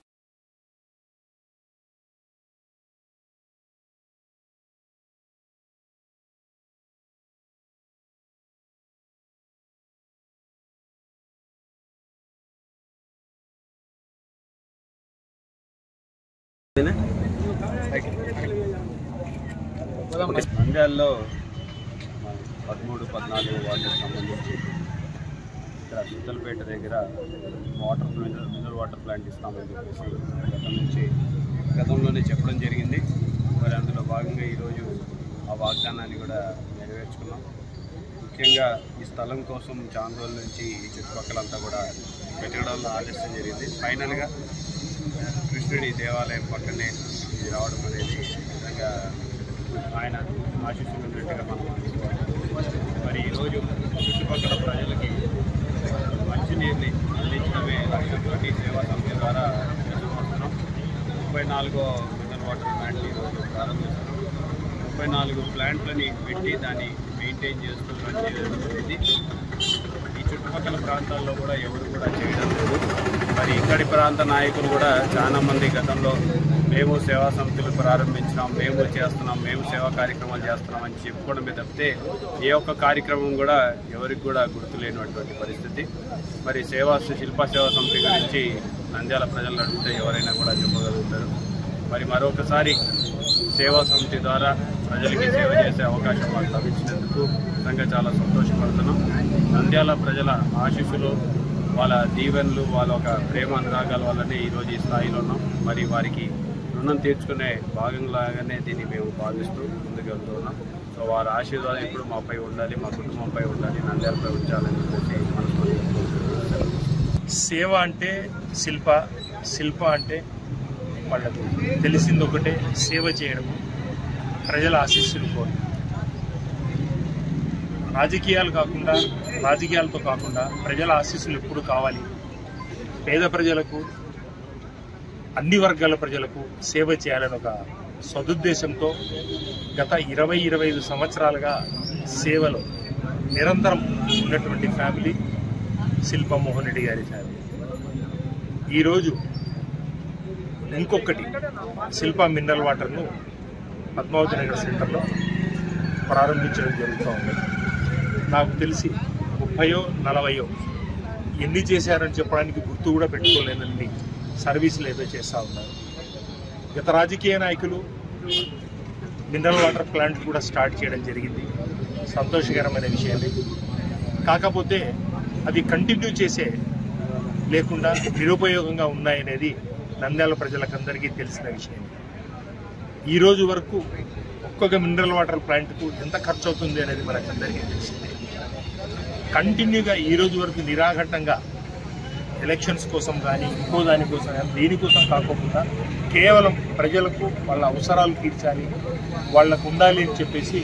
నంద్యాలలో పదమూడు పద్నాలుగు వార్డులకు సంబంధించి ఇక్కడ సుత్తలపేట దగ్గర water mineral mineral water plant ఇస్తామని చెప్పేసి గతం నుంచి గతంలోనే చెప్పడం జరిగింది మరి అందులో భాగంగా ఈరోజు ఆ వాగ్దానాన్ని కూడా నెరవేర్చుకున్నాం ముఖ్యంగా ఈ స్థలం కోసం చాలా రోజుల నుంచి ఈ చుట్టుపక్కలంతా కూడా వెతకడంలో ఆలస్యం జరిగింది ఫైనల్గా కృష్ణుడి దేవాలయం పక్కనే ఇది రావడం అనేది నిజంగా ఆయన ఆశిస్తున్నట్టుగా మనం అనుకోవాలి మరి ఈరోజు చుట్టుపక్కల ప్రజలకి మంచినీరుని అందించడమే లక్ష్యంతోటి సేవా సంస్థ ద్వారా చేసుకుంటున్నాం ముప్పై నాలుగో మినరల్ వాటర్ ప్లాంట్ ఈరోజు ప్రారంభిస్తున్నాం ముప్పై నాలుగు ప్లాంట్లని పెట్టి దాన్ని మెయింటైన్ చేస్తూ రన్ చేయడం అనేది ఈ చుట్టుపక్కల ప్రాంతాల్లో కూడా ఎవరు కూడా చేయడం లేదు మరి ఇక్కడి ప్రాంత నాయకులు కూడా చాలా మంది గతంలో మేము సేవా సంస్థలు ప్రారంభించినాం మేము చేస్తున్నాం మేము సేవా కార్యక్రమాలు చేస్తున్నాం అని చెప్పుకోవడమే తప్పితే ఏ ఒక్క కార్యక్రమం కూడా ఎవరికి కూడా గుర్తులేనటువంటి పరిస్థితి మరి సేవా శిల్ప సేవా సమితి గురించి నంద్యాల ప్రజలను అడిగితే ఎవరైనా కూడా చెప్పగలుగుతారు మరి మరొకసారి సేవా సమితి ద్వారా ప్రజలకి సేవ చేసే అవకాశం మాకు లభించినందుకు నిజంగా చాలా సంతోషపడుతున్నాం నంద్యాల ప్రజల ఆశీస్సులు వాళ్ళ దీవెనలు వాళ్ళ ఒక ప్రేమ అనురాగాల వల్లనే ఈరోజు ఈ స్థాయిలో ఉన్నాం మరి వారికి రుణం తీర్చుకునే భాగంలాగానే దీన్ని మేము భావిస్తూ ముందుకు వెళ్తున్నాం సో వారి ఆశీర్వాదం ఎప్పుడు మాపై ఉండాలి మా కుటుంబంపై ఉండాలి నంద్యాలపై ఉంచాలని చెప్పేసి మనస్ఫూర్తిగా సేవ అంటే శిల్ప శిల్ప అంటే వాళ్ళకు తెలిసింది ఒకటే సేవ చేయడము ప్రజల ఆశీస్సులు కోరు రాజకీయాలు కాకుండా రాజకీయాలతో కాకుండా ప్రజల ఆశీస్సులు ఎప్పుడు కావాలి పేద ప్రజలకు అన్ని వర్గాల ప్రజలకు సేవ చేయాలని ఒక సదుద్దేశంతో గత ఇరవై ఇరవై ఐదు సంవత్సరాలుగా సేవలో నిరంతరం ఉన్నటువంటి ఫ్యామిలీ శిల్ప మోహన్ రెడ్డి గారి ఫ్యామిలీ ఈరోజు ఇంకొకటి శిల్ప మినరల్ వాటర్ను పద్మావతి నగర్ సెంటర్లో ప్రారంభించడం జరుగుతూ ఉంది నాకు తెలిసి ముప్పయో నలభయో ఎన్ని చేశారని చెప్పడానికి గుర్తు కూడా పెట్టుకోలేనన్ని సర్వీసులు ఏదో చేస్తూ ఉన్నారు గత రాజకీయ నాయకులు మినరల్ వాటర్ ప్లాంట్ కూడా స్టార్ట్ చేయడం జరిగింది సంతోషకరమైన విషయమే కాకపోతే అది కంటిన్యూ చేసే లేకుండా నిరుపయోగంగా ఉన్నాయనేది నంద్యాల ప్రజలకందరికీ తెలిసిన విషయం ఈ రోజు వరకు ఒక్కొక్క మినరల్ వాటర్ ప్లాంట్కు ఎంత ఖర్చు అవుతుంది అనేది మనకందరికీ తెలిసిందే కంటిన్యూగా ఈ రోజు వరకు నిరాఘంటంగా ఎలక్షన్స్ కోసం కానీ ఇంకో దానికోసం కానీ దేనికోసం కాకుండా కేవలం ప్రజలకు వాళ్ళ అవసరాలు తీర్చాలి వాళ్ళకు ఉండాలి అని చెప్పేసి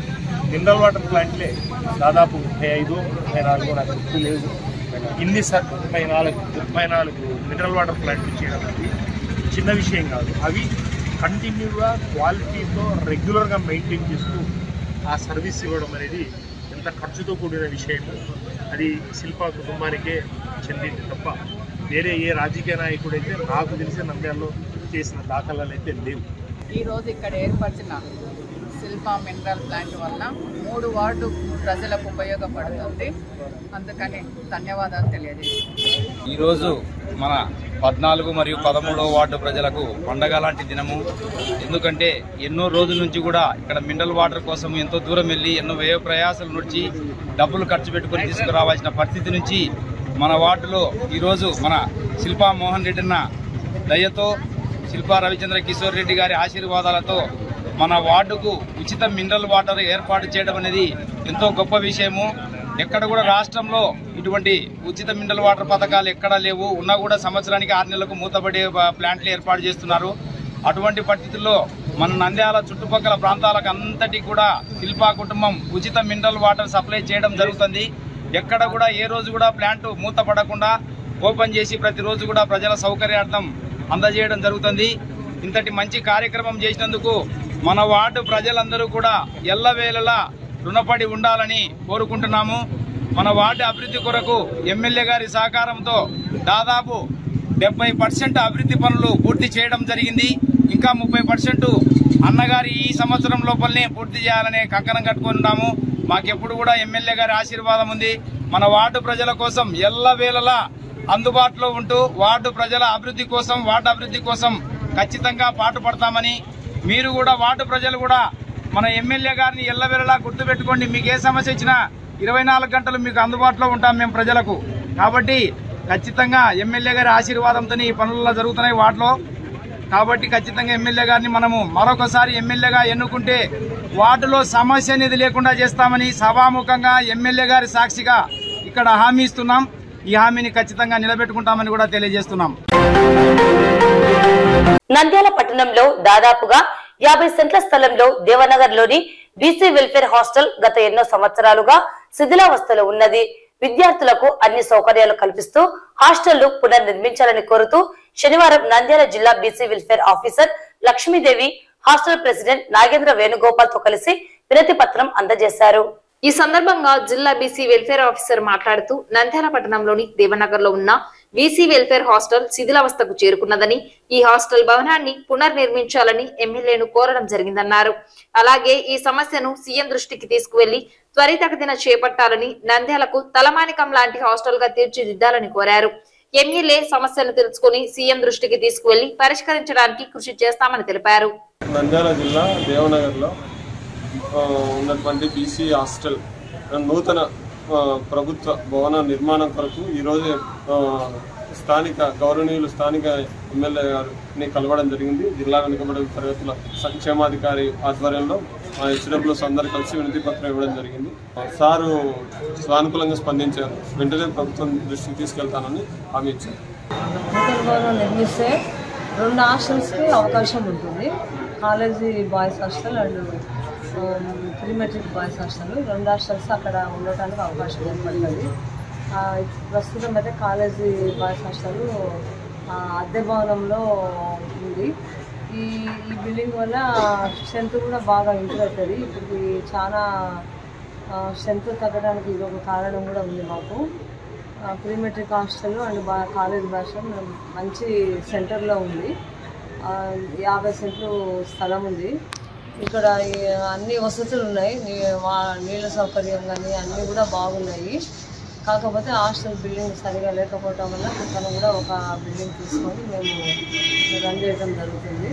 మినరల్ వాటర్ ప్లాంట్లే దాదాపు ముప్పై ఐదు ముప్పై నాలుగు నాకు గుర్తు లేదు ఇన్ని సార్ ముప్పై నాలుగు ముప్పై నాలుగు మినరల్ వాటర్ ప్లాంట్లు చేయడం అనేది చిన్న విషయం కాదు అవి కంటిన్యూగా క్వాలిటీతో రెగ్యులర్గా మెయింటైన్ చేస్తూ ఆ సర్వీస్ ఇవ్వడం అనేది ఎంత ఖర్చుతో కూడిన విషయము అది శిల్ప కుటుంబానికే చెందింది తప్ప వేరే ఏ రాజకీయ నాయకుడైతే నాకు తెలిసిన నంద్యాలలో చేసిన దాఖలాలు అయితే లేవు ఈరోజు ఇక్కడ ఏర్పరిచిన శిల్ప మినరల్ ప్లాంట్ వల్ల మూడు వార్డు ప్రజలకు ఉపయోగపడుతుంది అందుకని ధన్యవాదాలు తెలియజేస్తున్నాను ఈరోజు మన పద్నాలుగు మరియు పదమూడవ వార్డు ప్రజలకు పండగ లాంటి దినము ఎందుకంటే ఎన్నో రోజుల నుంచి కూడా ఇక్కడ మినరల్ వాటర్ కోసం ఎంతో దూరం వెళ్ళి ఎన్నో వ్యయ ప్రయాసాలు నుంచి డబ్బులు ఖర్చు పెట్టుకొని తీసుకురావాల్సిన పరిస్థితి నుంచి మన వార్డులో ఈరోజు మన శిల్పా మోహన్ రెడ్డి అన్న దయతో శిల్పా రవిచంద్ర కిషోర్ రెడ్డి గారి ఆశీర్వాదాలతో మన వార్డుకు ఉచిత మినరల్ వాటర్ ఏర్పాటు చేయడం అనేది ఎంతో గొప్ప విషయము ఎక్కడ కూడా రాష్ట్రంలో ఇటువంటి ఉచిత మినరల్ వాటర్ పథకాలు ఎక్కడా లేవు ఉన్నా కూడా సంవత్సరానికి ఆరు నెలలకు మూతపడే ప- ప్లాంట్లు ఏర్పాటు చేస్తున్నారు అటువంటి పరిస్థితుల్లో మన నంద్యాల చుట్టుపక్కల ప్రాంతాలకు అంతటి కూడా శిల్పా కుటుంబం ఉచిత మినరల్ వాటర్ సప్లై చేయడం జరుగుతుంది ఎక్కడ కూడా ఏ రోజు కూడా ప్లాంట్ మూతపడకుండా ఓపెన్ చేసి ప్రతిరోజు కూడా ప్రజల సౌకర్యార్థం అందజేయడం జరుగుతుంది ఇంతటి మంచి కార్యక్రమం చేసినందుకు మన వార్డు ప్రజలందరూ కూడా ఎల్లవేళలా రుణపడి ఉండాలని కోరుకుంటున్నాము మన వార్డు అభివృద్ధి కొరకు ఎమ్మెల్యే గారి సహకారంతో దాదాపు డెబ్బై పర్సెంట్ అభివృద్ధి పనులు పూర్తి చేయడం జరిగింది ఇంకా ముప్పై పర్సెంట్ అన్నగారి ఈ సంవత్సరం లోపలనే పూర్తి చేయాలనే కంకణం కట్టుకున్నాము మాకెప్పుడు కూడా ఎమ్మెల్యే గారి ఆశీర్వాదం ఉంది మన వార్డు ప్రజల కోసం ఎల్లవేళలా అందుబాటులో ఉంటూ వార్డు ప్రజల అభివృద్ధి కోసం వార్డు అభివృద్ధి కోసం ఖచ్చితంగా పాటుపడతామని మీరు కూడా వార్డు ప్రజలు కూడా మన ఎమ్మెల్యే గారిని ఎల్లవేళలా గుర్తుపెట్టుకోండి మీకు ఏ సమస్య వచ్చినా ఇరవై నాలుగు గంటలు మీకు అందుబాటులో ఉంటాం మేము ప్రజలకు కాబట్టి ఖచ్చితంగా ఎమ్మెల్యే గారి ఆశీర్వాదంతో ఈ పనులలో జరుగుతున్నాయి వాటిలో కాబట్టి ఖచ్చితంగా ఎమ్మెల్యే గారిని మనము మరొకసారి ఎమ్మెల్యేగా ఎన్నుకుంటే వార్డులో సమస్య అనేది లేకుండా చేస్తామని సభాముఖంగా ఎమ్మెల్యే గారి సాక్షిగా ఇక్కడ హామీ ఇస్తున్నాం ఈ హామీని ఖచ్చితంగా నిలబెట్టుకుంటామని కూడా తెలియజేస్తున్నాం నంద్యాల పట్టణంలో దాదాపుగా యాభై సెంట్ల స్థలంలో దేవనగర్ లోని బీసీ వెల్ఫేర్ హాస్టల్ గత ఎన్నో సంవత్సరాలుగా శిథిలావస్థలో ఉన్నది విద్యార్థులకు అన్ని సౌకర్యాలు కల్పిస్తూ హాస్టళ్లు పునర్నిర్మించాలని కోరుతూ శనివారం నంద్యాల జిల్లా BC welfare officer Lakshmidevi hostel president Nagendra Venugopal తో కలిసి వినతి పత్రం అందజేశారు ఈ సందర్భంగా జిల్లా బీసీ వెల్ఫేర్ ఆఫీసర్ మాట్లాడుతూ నంద్యాల పట్టణంలోని దేవనగర్ లో ఉన్న బీసీ వెల్ఫేర్ హాస్టల్ శిథిలావస్థకు చేరుకున్నదని ఈ హాస్టల్ భవనాన్ని పునర్నిర్మించాలని ఎమ్మెల్యేను కోరడం జరిగిందన్నారు అలాగే ఈ సమస్యను సీఎం దృష్టికి తీసుకువెళ్లి త్వరితగతిన చేపట్టాలని నంద్యాలకు తలమానికం లాంటి హాస్టల్ గా తీర్చిదిద్దాలని కోరారు ఎమ్మెల్యే సమస్యను తెలుసుకుని సీఎం దృష్టికి తీసుకువెళ్లి పరిష్కరించడానికి కృషి చేస్తామని తెలిపారు నంద్యాల జిల్లా దేవనగర్లో ఆ, ఉన్నటువంటి బీసీ హాస్టల్ నూతన ఆ, ప్రభుత్వ భవన నిర్మాణం కొరకు ఈరోజు ఆ, స్థానిక గౌరవనీయులు స్థానిక ఎమ్మెల్యే గారిని కలవడం జరిగింది జిల్లా వెనుకబడిన తరగతుల సంక్షేమాధికారి ఆధ్వర్యంలో మా హెచ్డబ్ల్యూస్ అందరు కలిసి వినతి పత్రం ఇవ్వడం జరిగింది సారు సానుకూలంగా స్పందించారు వెంటనే ప్రభుత్వం దృష్టికి తీసుకెళ్తానని హామీ ఇచ్చారు నూతన భవనం నిర్మిస్తే రెండు హాస్టల్స్కి అవకాశం ఉంటుంది college boys hostel and pre matric boys hostel రెండు హాస్టల్స్ అక్కడ ఉండటానికి అవకాశం ఏర్పడుతుంది ఆ, ప్రస్తుతం అయితే కాలేజీ బాయ్స్ హాస్టల్ ఆ, అద్దె భవనంలో ఉంది ఈ ఈ బిల్డింగ్ వల్ల స్ట్రెంత్ కూడా బాగా ఇంప్రూవ్ అవుతుంది ఇప్పుడు చాలా స్ట్రెంత్ తగ్గడానికి ఇది ఒక కారణం కూడా ఉంది మాకు ప్రీ మెట్రిక్ హాస్టల్ అండ్ బా కాలేజ్ భాష మంచి సెంటర్లో ఉంది ఆ, యాభై సెంట్లు స్థలం ఉంది ఇక్కడ ఈ అన్ని వసతులు ఉన్నాయి నీ- వా- నీళ్ళ సౌకర్యం కానీ అన్నీ కూడా బాగున్నాయి కాకపోతే హాస్టల్ బిల్డింగ్ సరిగా లేకపోవటం వల్ల తను కూడా ఒక బిల్డింగ్ తీసుకొని మేము రన్ చేయడం జరుగుతుంది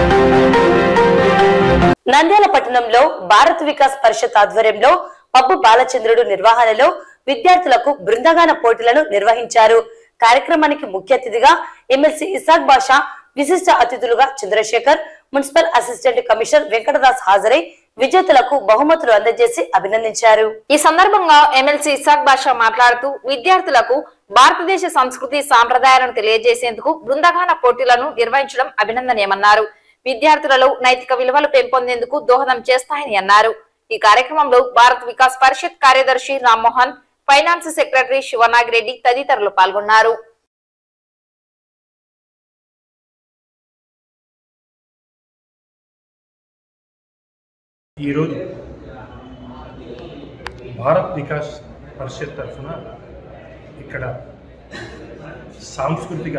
నంద్యాల పట్టణంలో భారత్ వికాస్ పరిషత్ ఆధ్వర్యంలో పబ్బు బాలచంద్రుడు నిర్వహణలో విద్యార్థులకు బృందగాన పోటీలను నిర్వహించారు కార్యక్రమానికి ముఖ్య అతిథిగా ఎమ్మెల్సీ ఇసాక్ బాషా విశిష్ట అతిథులుగా Chandrasekhar municipal assistant commissioner Venkatadas హాజరై విజేతలకు బహుమతులు అందజేసి అభినందించారు ఈ సందర్భంగా ఎమ్మెల్సీ ఇసాక్ బాషా మాట్లాడుతూ విద్యార్థులకు భారతదేశ సంస్కృతి సాంప్రదాయాలను తెలియజేసేందుకు బృందగాన పోటీలను నిర్వహించడం అభినందనీయమన్నారు విద్యార్థులలో నైతిక విలువలు పెంపొందేందుకు దోహదం చేస్తాయని అన్నారు ఈ కార్యక్రమంలో భారత్ వికాస్ పరిషత్ కార్యదర్శి రామ్మోహన్ ఫైనాన్స్ సెక్రటరీ శివనాగిరెడ్డి తదితరులు పాల్గొన్నారు ఈరోజు భారత్ వికాస్ పరిషత్ తరఫున ఇక్కడ సాంస్కృతిక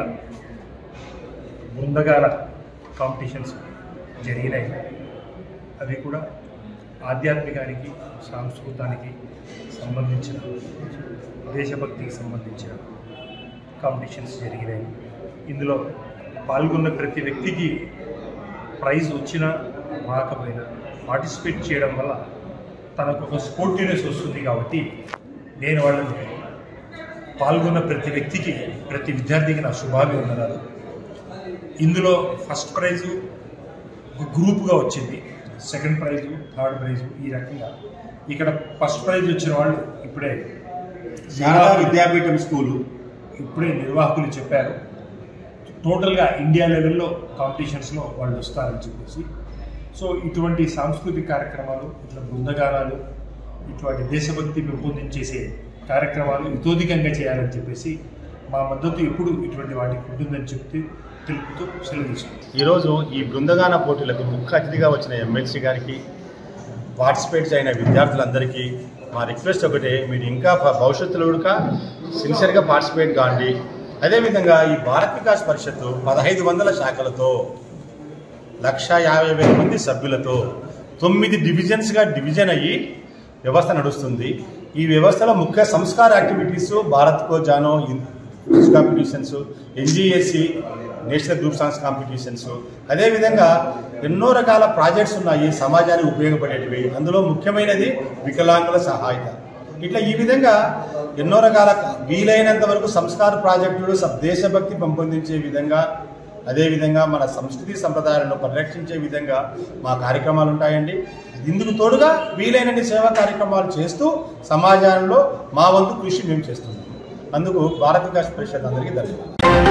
బృందగాల కాంపిటీషన్స్ జరిగినాయి అవి కూడా ఆధ్యాత్మికానికి సాంస్కృతానికి సంబంధించిన దేశభక్తికి సంబంధించిన కాంపిటీషన్స్ జరిగినాయి ఇందులో పాల్గొన్న ప్రతి వ్యక్తికి ప్రైజ్ వచ్చినా రాకపోయినా పార్టిసిపేట్ చేయడం వల్ల తనకు ఒక స్పోర్టివ్నెస్ వస్తుంది కాబట్టి నేను వాళ్ళని పాల్గొన్న ప్రతి వ్యక్తికి ప్రతి విద్యార్థికి నా శుభాభివందనాలు ఇందులో ఫస్ట్ ప్రైజు ఒక గ్రూప్గా వచ్చింది సెకండ్ ప్రైజు థర్డ్ ప్రైజు ఈ రకంగా ఇక్కడ ఫస్ట్ ప్రైజ్ వచ్చిన వాళ్ళు ఇప్పుడే శారదా విద్యాపీఠం స్కూలు ఇప్పుడే నిర్వాహకులు చెప్పారు టోటల్గా ఇండియా లెవెల్లో కాంపిటీషన్స్లో వాళ్ళు వస్తారని చెప్పేసి సో ఇటువంటి సాంస్కృతిక కార్యక్రమాలు ఇట్లా బృందగానాలు ఇటువంటి దేశభక్తి పెంపొందించేసే కార్యక్రమాలు ఇతోధికంగా చేయాలని చెప్పేసి మా మద్దతు ఎప్పుడు ఇటువంటి వాటికి ఉంటుందని చెప్తే తెలుపుతూ సెలవు తీసుకుంటాం ఈరోజు ఈ బృందగాన పోటీలకు ముఖ్య అతిథిగా వచ్చిన ఎమ్మెల్సీ గారికి పార్టిసిపేట్స్ అయిన విద్యార్థులందరికీ మా రిక్వెస్ట్ ఒకటే మీరు ఇంకా భ- భవిష్యత్తులో కూడా సిన్సియర్గా పార్టిసిపేట్ కాండి అదేవిధంగా ఈ భారత్ వికాస్ పరిషత్తు పదహైదు వందల శాఖలతో లక్ష యాభై వేల మంది సభ్యులతో తొమ్మిది డివిజన్స్గా డివిజన్ అయ్యి వ్యవస్థ నడుస్తుంది ఈ వ్యవస్థలో ముఖ్య సంస్కార యాక్టివిటీస్ భారత్ కో జానో ఇన్- quiz competitions NGSC national group songs competitions అదేవిధంగా ఎన్నో రకాల ప్రాజెక్ట్స్ ఉన్నాయి సమాజానికి ఉపయోగపడేటివి అందులో ముఖ్యమైనది వికలాంగుల సహాయత ఇట్లా ఈ విధంగా ఎన్నో రకాల వీలైనంత వరకు సంస్కార ప్రాజెక్టులు సబ్ దేశభక్తి పెంపొందించే విధంగా అదేవిధంగా మన సంస్కృతి సంప్రదాయాలను పరిరక్షించే విధంగా మా కార్యక్రమాలు ఉంటాయండి ఇందుకు తోడుగా వీలైనన్ని సేవా కార్యక్రమాలు చేస్తూ సమాజంలో మా వంతు కృషి మేము చేస్తున్నాం అందుకు భారత వికాస్ పరిషత్ అందరికీ ధన్యవాదాలు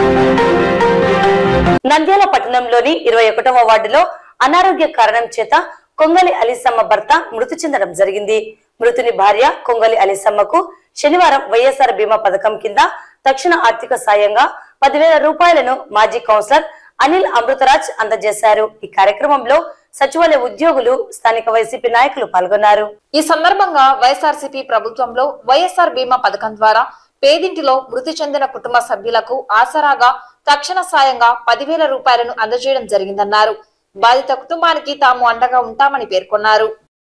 నంద్యాల పట్టణంలోని ఇరవై ఒకటవ వార్డులో అనారోగ్య కారణం చేత కొంగలి అలీసమ్మ భర్త మృతి చెందడం జరిగింది మృతుని భార్య కొంగలి అలీసమ్మకు శనివారం వైఎస్ఆర్ బీమా పథకం కింద తక్షణ ఆర్థిక సాయంగా పదివేల రూపాయలను మాజీ కౌన్సిలర్ అనిల్ అమృతరాజ్ అందజేశారు ఈ కార్యక్రమంలో సచివాలయ ఉద్యోగులు స్థానిక వైసీపీ నాయకులు పాల్గొన్నారు ఈ సందర్భంగా వైఎస్ఆర్సీపీ ప్రభుత్వంలో వైఎస్ఆర్ బీమా పథకం ద్వారా పేదింటిలో మృతి చెందిన కుటుంబ సభ్యులకు ఆసరాగా తక్షణ సాయంగా పదివేల రూపాయలను అందజేయడం జరిగిందన్నారు బాధిత కుటుంబానికి తాము అండగా ఉంటామని పేర్కొన్నారు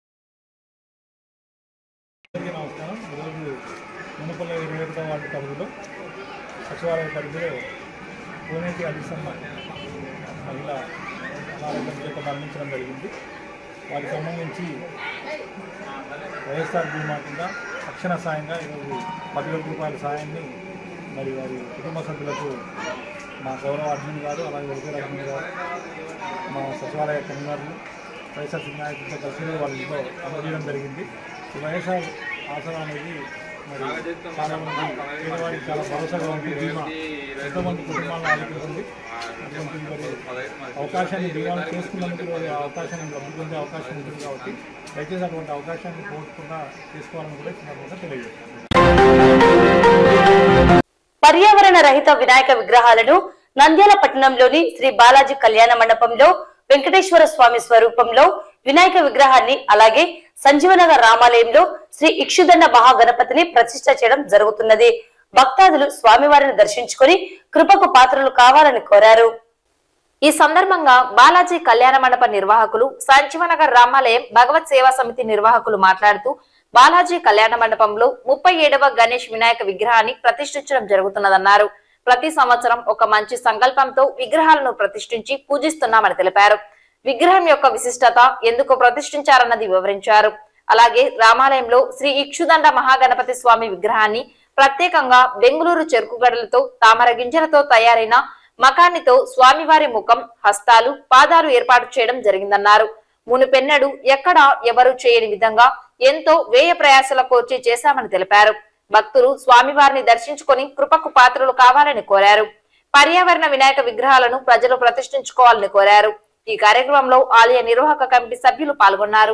అందరికీ నమస్కారం ఈరోజు మునపల్లి ఇరవై ఒకటో వార్డు పరిధిలో సచివాలయ పరిధిలో కోనేటి అలిసమ్మ మహిళ అనారోగ్యం చేత మరణించడం జరిగింది వారికి సంబంధించి వైఎస్ఆర్ బీమా కింద తక్షణ సాయంగా ఈరోజు పదివేల రూపాయల సాయాన్ని మరి వారి కుటుంబ సభ్యులకు మా గౌరవ అడ్మిన్ గారు అలాగే వెల్ఫేర్ అడ్మిన్ గారు మా సచివాలయ కన్వీనర్లు వైఎస్ఆర్ నాయకులతో కలిసి వాళ్ళ ఇంట్లో అందజేయడం జరిగింది ఈ వైఎస్ఆర్ ఆసరా అనేది మరి చాలా మంది పేదవారికి చాలా భరోసాగా ఉంది బీమా ఎంతోమంది కుటుంబాలను ఆలోచిస్తుంది అటువంటి మరి అవకాశాన్ని బీమాను చేసుకున్నందుకు ఈ అవకాశాన్ని లబ్ధి పొందే అవకాశం ఉంటుంది కాబట్టి దయచేసి అటువంటి అవకాశాన్ని కోరుకుండా తీసుకోవాలని కూడా ఈ సందర్భంగా తెలియజేస్తాను పర్యావరణ రహిత వినాయక విగ్రహాలను నంద్యాల పట్టణంలోని శ్రీ బాలాజీ కళ్యాణ మండపంలో వెంకటేశ్వర స్వామి స్వరూపంలో వినాయక విగ్రహాన్ని అలాగే సంజీవనగర్ రామాలయంలో శ్రీ ఇక్షుదండ మహాగణపతిని ప్రతిష్ట చేయడం జరుగుతున్నది భక్తాదులు స్వామివారిని దర్శించుకొని కృపకు పాత్రలు కావాలని కోరారు ఈ సందర్భంగా బాలాజీ కళ్యాణ మండప నిర్వాహకులు సంజీవనగర్ రామాలయం భగవత్ సేవా సమితి నిర్వాహకులు మాట్లాడుతూ బాలాజీ కళ్యాణ మండపంలో ముప్పై ఏడవ గణేష్ వినాయక విగ్రహాన్ని ప్రతిష్ఠించడం జరుగుతున్నదన్నారు ప్రతి సంవత్సరం ఒక మంచి సంకల్పంతో విగ్రహాలను ప్రతిష్ఠించి పూజిస్తున్నామని తెలిపారు విగ్రహం యొక్క విశిష్టత ఎందుకు ప్రతిష్ఠించారన్నది వివరించారు అలాగే రామాలయంలో శ్రీ ఇక్షుదండ మహాగణపతి స్వామి విగ్రహాన్ని ప్రత్యేకంగా బెంగుళూరు చెరుకుగడలతో తామర గింజలతో తయారైన మకానితో స్వామివారి ముఖం హస్తాలు పాదాలు ఏర్పాటు చేయడం జరిగిందన్నారు మునుపెన్నడు ఎక్కడా ఎవరు చేయని విధంగా ఎంతో వ్యయ ప్రయాసల కోర్చి చేశామని తెలిపారు భక్తులు స్వామివారిని దర్శించుకొని కృపకు పాత్రలు కావాలని కోరారు పర్యావరణ వినాయక విగ్రహాలను ప్రజలు ప్రతిష్ఠించుకోవాలని కోరారు ఈ కార్యక్రమంలో ఆలయ నిర్వాహక కమిటీ సభ్యులు పాల్గొన్నారు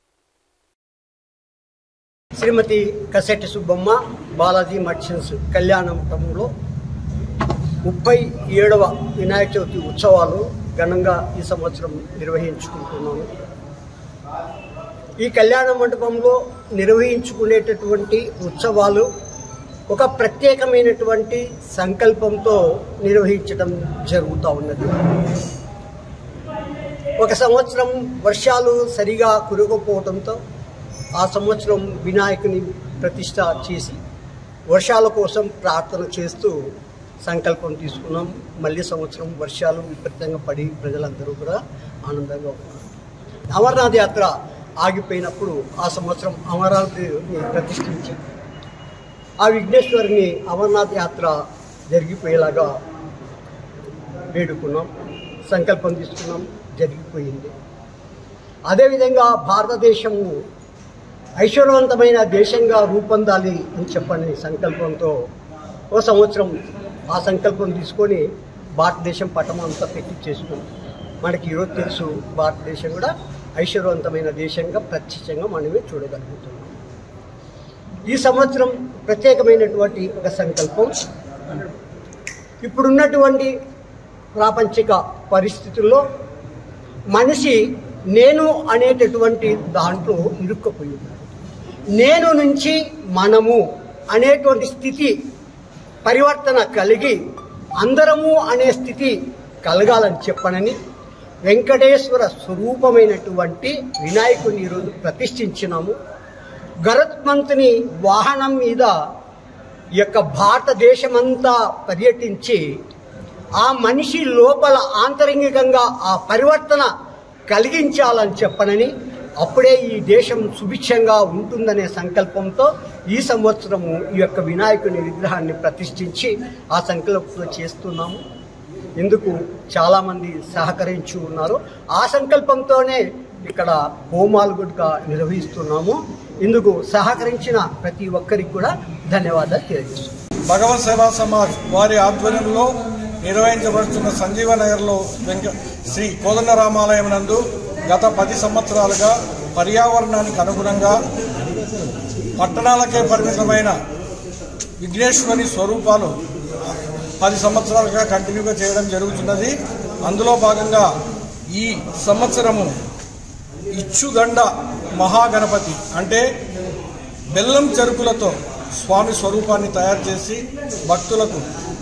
శ్రీమతి కసెట్టి సుబ్బమ్మ బాలాజీ మర్చెంట్స్ కళ్యాణ మండపంలో ముప్పై ఏడవ వినాయక చవితి ఉత్సవాలు ఘనంగా ఈ సంవత్సరం నిర్వహించుకుంటున్నాము ఈ కళ్యాణ మండపంలో నిర్వహించుకునేటటువంటి ఉత్సవాలు ఒక ప్రత్యేకమైనటువంటి సంకల్పంతో నిర్వహించడం జరుగుతూ ఉన్నది ఒక సంవత్సరం వర్షాలు సరిగా కురగకపోవడంతో ఆ సంవత్సరం వినాయకుని ప్రతిష్ట చేసి వర్షాల కోసం ప్రార్థన చేస్తూ సంకల్పం తీసుకున్నాం మళ్ళీ సంవత్సరం వర్షాలు విపరీతంగా పడి ప్రజలందరూ కూడా ఆనందంగా ఉన్నారు అమర్నాథ్ యాత్ర ఆగిపోయినప్పుడు ఆ సంవత్సరం అమరావతిని ప్రతిష్ఠించి ఆ విఘ్నేశ్వరిని అమర్నాథ్ యాత్ర జరిగిపోయేలాగా వేడుకున్నాం సంకల్పం తీసుకున్నాం జరిగిపోయింది అదేవిధంగా భారతదేశము ఐశ్వర్యవంతమైన దేశంగా రూపొందాలి అని చెప్పని సంకల్పంతో ఓ సంవత్సరం ఆ సంకల్పం తీసుకొని భారతదేశం పటం అంతా పెట్టి చేసుకుంది మనకి ఈరోజు తెలుసు భారతదేశం కూడా ఐశ్వర్యవంతమైన దేశంగా ప్రత్యక్షంగా మనమే చూడగలుగుతున్నాం ఈ సంవత్సరం ప్రత్యేకమైనటువంటి ఒక సంకల్పం ఇప్పుడున్నటువంటి ప్రాపంచిక పరిస్థితుల్లో మనిషి నేను అనేటటువంటి దాంట్లో ఇరుక్కుపోయి ఉన్నాడు నేను నుంచి మనము అనేటువంటి స్థితి పరివర్తన కలిగి అందరము అనే స్థితి కలగాలని చెప్పనని వెంకటేశ్వర స్వరూపమైనటువంటి వినాయకుడిని ఈరోజు ప్రతిష్ఠించినాము గరుత్మంతుని వాహనం మీద ఈ యొక్క భారతదేశమంతా పర్యటించి ఆ మనిషి లోపల ఆంతరంగికంగా ఆ పరివర్తన కలిగించాలని చెప్పనని అప్పుడే ఈ దేశం సుభిక్షంగా ఉంటుందనే సంకల్పంతో ఈ సంవత్సరము ఈ యొక్క వినాయకుని విగ్రహాన్ని ప్రతిష్ఠించి ఆ సంకల్పంలో చేస్తున్నాము ఇందుకు చాలామంది సహకరించి ఉన్నారు ఆ సంకల్పంతోనే ఇక్కడ హోమాలు కూడా నిర్వహిస్తున్నాము ఇందుకు సహకరించిన ప్రతి ఒక్కరికి కూడా ధన్యవాదాలు తెలియజేస్తున్నాను భగవత్ సేవా సమాజ్ వారి ఆధ్వర్యంలో నిర్వహించబడుతున్న సంజీవ నగర్లో వెంక శ్రీ కోదండరామాలయం నందు గత పది సంవత్సరాలుగా పర్యావరణానికి అనుగుణంగా పట్టణాలకే పరిమితమైన విఘ్నేశ్వరి స్వరూపాలు పది సంవత్సరాలుగా కంటిన్యూగా చేయడం జరుగుతున్నది అందులో భాగంగా ఈ సంవత్సరము ఇచ్చుదండ మహాగణపతి అంటే బెల్లం చెరుకులతో స్వామి స్వరూపాన్ని తయారు చేసి భక్తులకు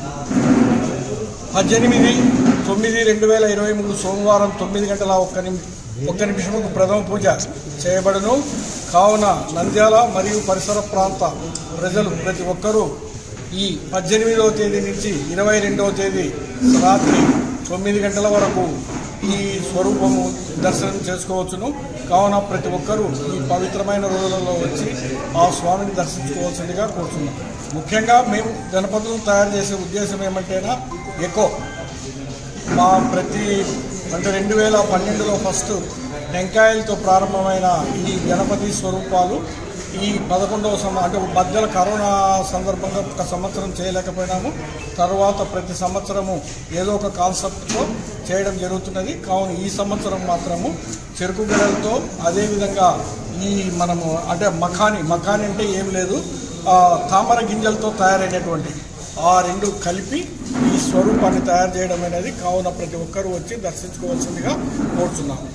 పద్దెనిమిది తొమ్మిది రెండు వేల ఇరవై మూడు సోమవారం తొమ్మిది గంటల ఒక్క నిమి ఒక్క నిమిషముకు ప్రథమ పూజ చేయబడును కావున నంద్యాల మరియు పరిసర ప్రాంత ప్రజలు ప్రతి ఒక్కరూ ఈ పద్దెనిమిదవ తేదీ నుంచి ఇరవై రెండవ తేదీ రాత్రి తొమ్మిది గంటల వరకు ఈ స్వరూపము దర్శనం చేసుకోవచ్చును కావున ప్రతి ఒక్కరూ ఈ పవిత్రమైన రోజులలో వచ్చి ఆ స్వామిని దర్శించుకోవాల్సిందిగా కోరుతున్నాం ముఖ్యంగా మేము గణపతులను తయారు చేసే ఉద్దేశం ఏమంటేనా ఎక్కువ మా ప్రతి అంటే రెండు వేల పన్నెండులో ఫస్ట్ టెంకాయలతో ప్రారంభమైన ఈ గణపతి స్వరూపాలు ఈ పదకొండవ సం అంటే మధ్యలో కరోనా సందర్భంగా ఒక సంవత్సరం చేయలేకపోయినాము తర్వాత ప్రతి సంవత్సరము ఏదో ఒక కాన్సెప్ట్తో చేయడం జరుగుతున్నది కావున ఈ సంవత్సరం మాత్రము చెరుకు గడలతో అదేవిధంగా ఈ మనము అంటే మఖాని మఖాని అంటే ఏం లేదు ఆ, తామర గింజలతో తయారైనటువంటి ఆ రెండు కలిపి ఈ స్వరూపాన్ని తయారు చేయడం అనేది కావున ప్రతి ఒక్కరూ వచ్చి దర్శించుకోవాల్సిందిగా కోరుతున్నాము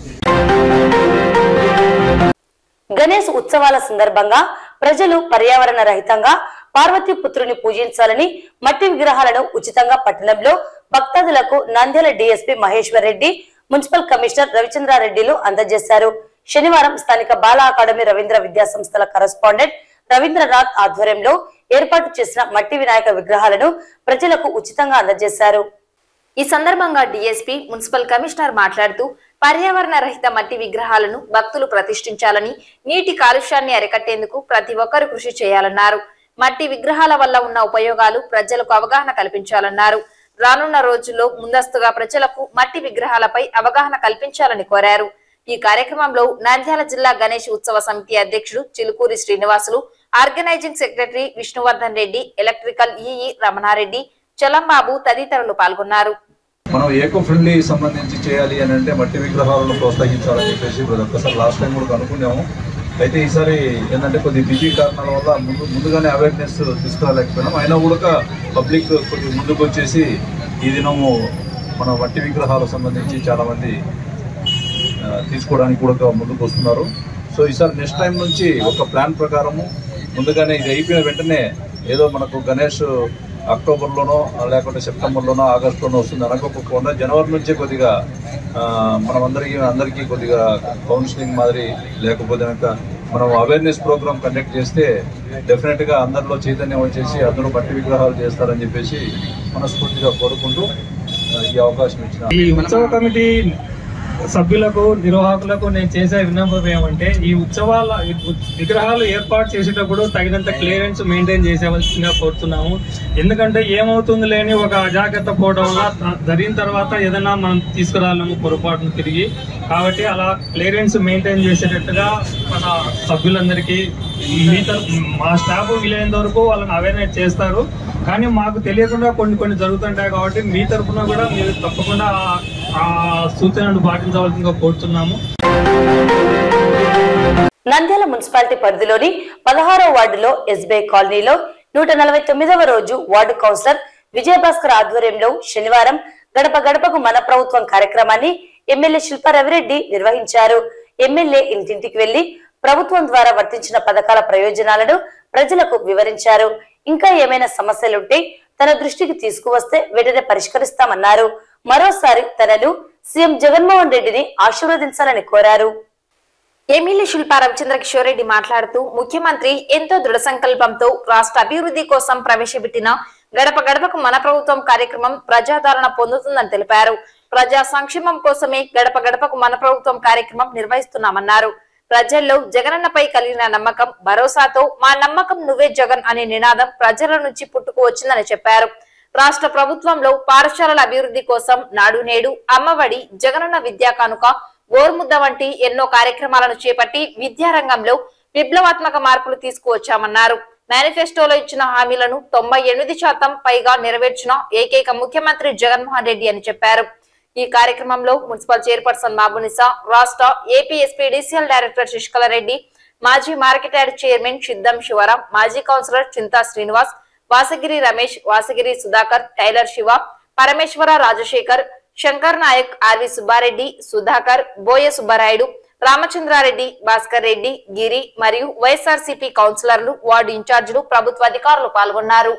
గణేష్ ఉత్సవాల సందర్భంగా ప్రజలు పర్యావరణ రహితంగా పార్వతీ పుత్రుని పూజించాలని మట్టి విగ్రహాలను ఉచితంగా పట్టణంలో భక్తాదులకు Nandyal DSP Maheshwar Reddy municipal commissioner రవిచంద్రారెడ్డిలు అందజేశారు శనివారం స్థానిక బాల అకాడమీ రవీంద్ర విద్యా సంస్థల కరస్పాండెంట్ రవీంద్రనాథ్ ఆధ్వర్యంలో ఏర్పాటు చేసిన మట్టి వినాయక విగ్రహాలను ప్రజలకు ఉచితంగా అందజేశారు ఈ సందర్భంగా డీఎస్పీ మున్సిపల్ కమిషనర్ మాట్లాడుతూ పర్యావరణ రహిత మట్టి విగ్రహాలను భక్తులు ప్రతిష్ఠించాలని నీటి కాలుష్యాన్ని అరికట్టేందుకు ప్రతి ఒక్కరూ కృషి చేయాలన్నారు మట్టి విగ్రహాల వల్ల ఉన్న ఉపయోగాలు ప్రజలకు అవగాహన కల్పించాలన్నారు రానున్న రోజుల్లో ముందస్తుగా ప్రజలకు మట్టి విగ్రహాలపై అవగాహన కల్పించాలని కోరారు ఈ కార్యక్రమంలో నంద్యాల జిల్లా గణేష్ ఉత్సవ సమితి అధ్యక్షుడు Chilukuri Srinivasulu organizing secretary Vishnuvardhan Reddy electrical EE Ramanareddy Chalambabu తదితరులు పాల్గొన్నారు మనం ఏకో ఫ్రెండ్లీ సంబంధించి చేయాలి అని అంటే మట్టి విగ్రహాలను ప్రోత్సహించాలని చెప్పేసి ఇప్పుడు ఒక్కసారి లాస్ట్ టైం కూడా అనుకున్నాము అయితే ఈసారి ఏంటంటే కొద్ది బిజీ కారణాల వల్ల ముందు ముందుగానే అవేర్నెస్ తీసుకురాలేకపోయినాం అయినా కూడా పబ్లిక్ కొద్ది ముందుకు వచ్చేసి ఈ దినము మన మట్టి విగ్రహాలకు సంబంధించి చాలామంది ఆ, తీసుకోవడానికి కూడా ముందుకు వస్తున్నారు సో ఈసారి నెక్స్ట్ టైం నుంచి ఒక ప్లాన్ ప్రకారము ముందుగానే ఇది అయిపోయిన వెంటనే ఏదో మనకు గణేష్ అక్టోబర్లోనో లేకుంటే సెప్టెంబర్లోనో ఆగస్టులోనో వస్తుంది అనుకోకుండా జనవరి నుంచే కొద్దిగా ఆ, మనం అందరికీ అందరికీ కొద్దిగా కౌన్సిలింగ్ మాదిరి లేకపోతే కనుక మనం అవేర్నెస్ ప్రోగ్రామ్ కండక్ట్ చేస్తే డెఫినెట్గా అందరిలో చైతన్యం వచ్చేసి అందరూ మట్టి విగ్రహాలు చేస్తారని చెప్పేసి మనస్ఫూర్తిగా కోరుకుంటూ ఆ, ఈ అవకాశం ఇచ్చిన ఈ ఉత్సవ కమిటీ సభ్యులకు నిర్వాహకులకు నేను చేసే విన్నపం ఏమంటే ఈ ఉత్సవాల ఈ ఉత్- విగ్రహాలు ఏర్పాటు చేసేటప్పుడు తగినంత క్లియరెన్స్ మెయింటైన్ చేసేవలసిందిగా కోరుతున్నాము ఎందుకంటే ఏమవుతుంది లేని ఒక అజాగ్రత్త పోవడం వల్ల త- జరిగిన తర్వాత ఏదైనా మనం తీసుకురాలేము పొరపాటును తిరిగి కాబట్టి అలా క్లియరెన్స్ మెయింటైన్ చేసేటట్టుగా మన సభ్యులందరికీ మీ తరపు మా స్టాఫ్ వీలైనంత వరకు వాళ్ళని అవేర్నెస్ చేస్తారు కానీ మాకు తెలియకుండా కొన్ని కొన్ని జరుగుతుంటాయి కాబట్టి మీ తరఫున కూడా మీరు తప్పకుండా ఆ- ఆ సూచనలు పాటించవలసిందిగా కోరుతున్నాము నంద్యాల మున్సిపాలిటీ పరిధిలోని పదహారో వార్డులో ఎస్బీఐ కాలనీలో నూట నలభై తొమ్మిదవ రోజు వార్డు కౌన్సిలర్ విజయభాస్కర్ ఆధ్వర్యంలో శనివారం గడప గడపకు మన ప్రభుత్వం కార్యక్రమాన్ని ఎమ్మెల్యే శిల్పా రవిరెడ్డి నిర్వహించారు ఎమ్మెల్యే ఇంటింటికి వెళ్లి ప్రభుత్వం ద్వారా వర్తించిన పథకాల ప్రయోజనాలను ప్రజలకు వివరించారు ఇంకా ఏమైనా సమస్యలుంటే తన దృష్టికి తీసుకువస్తే వెంటనే పరిష్కరిస్తామన్నారు మరోసారి తనను సీఎం జగన్మోహన్ రెడ్డిని ఆశీర్వదించాలని కోరారు ఎమ్మెల్యే శిల్పా రవిచంద్ర కిషోర్ రెడ్డి మాట్లాడుతూ ముఖ్యమంత్రి ఎంతో దృఢ సంకల్పంతో రాష్ట్ర అభివృద్ధి కోసం ప్రవేశపెట్టిన గడప గడపకు మన ప్రభుత్వం కార్యక్రమం ప్రజాదరణ పొందుతుందని తెలిపారు ప్రజా సంక్షేమం కోసమే గడప గడపకు మన ప్రభుత్వం కార్యక్రమం నిర్వహిస్తున్నామన్నారు ప్రజల్లో జగనన్నపై కలిగిన నమ్మకం భరోసాతో మా నమ్మకం నువ్వే జగన్ అనే నినాదం ప్రజల నుంచి పుట్టుకు వచ్చిందని చెప్పారు రాష్ట్ర ప్రభుత్వంలో పాఠశాలల అభివృద్ధి కోసం నాడు నేడు అమ్మఒడి జగనన్న విద్యా కానుక గోరుముద్ద వంటి ఎన్నో కార్యక్రమాలను చేపట్టి విద్యారంగంలో విప్లవాత్మక మార్పులు తీసుకువచ్చామన్నారు మేనిఫెస్టోలో ఇచ్చిన హామీలను తొంభై ఎనిమిది శాతం పైగా నెరవేర్చిన ఏకైక ముఖ్యమంత్రి జగన్మోహన్ రెడ్డి అని చెప్పారు ఈ కార్యక్రమంలో మున్సిపల్ చైర్పర్సన్ మాబునిసా రాష్ట్ర AP SPDCL director Sasikala Reddy మాజీ market yard chairman Siddham Sivaram మాజీ councillor Chinta Srinivas Vasagiri Ramesh Vasagiri Sudhakar tailor Siva Parameswara Rajasekhar Sankar Nayak RV Subbareddy Sudhakar Boya Subbarayudu Ramachandrareddy Bhaskar Reddy Giri మరియు వైఎస్ఆర్సీపీ కౌన్సిలర్లు వార్డు ఇన్ఛార్జీలు ప్రభుత్వ అధికారులు పాల్గొన్నారు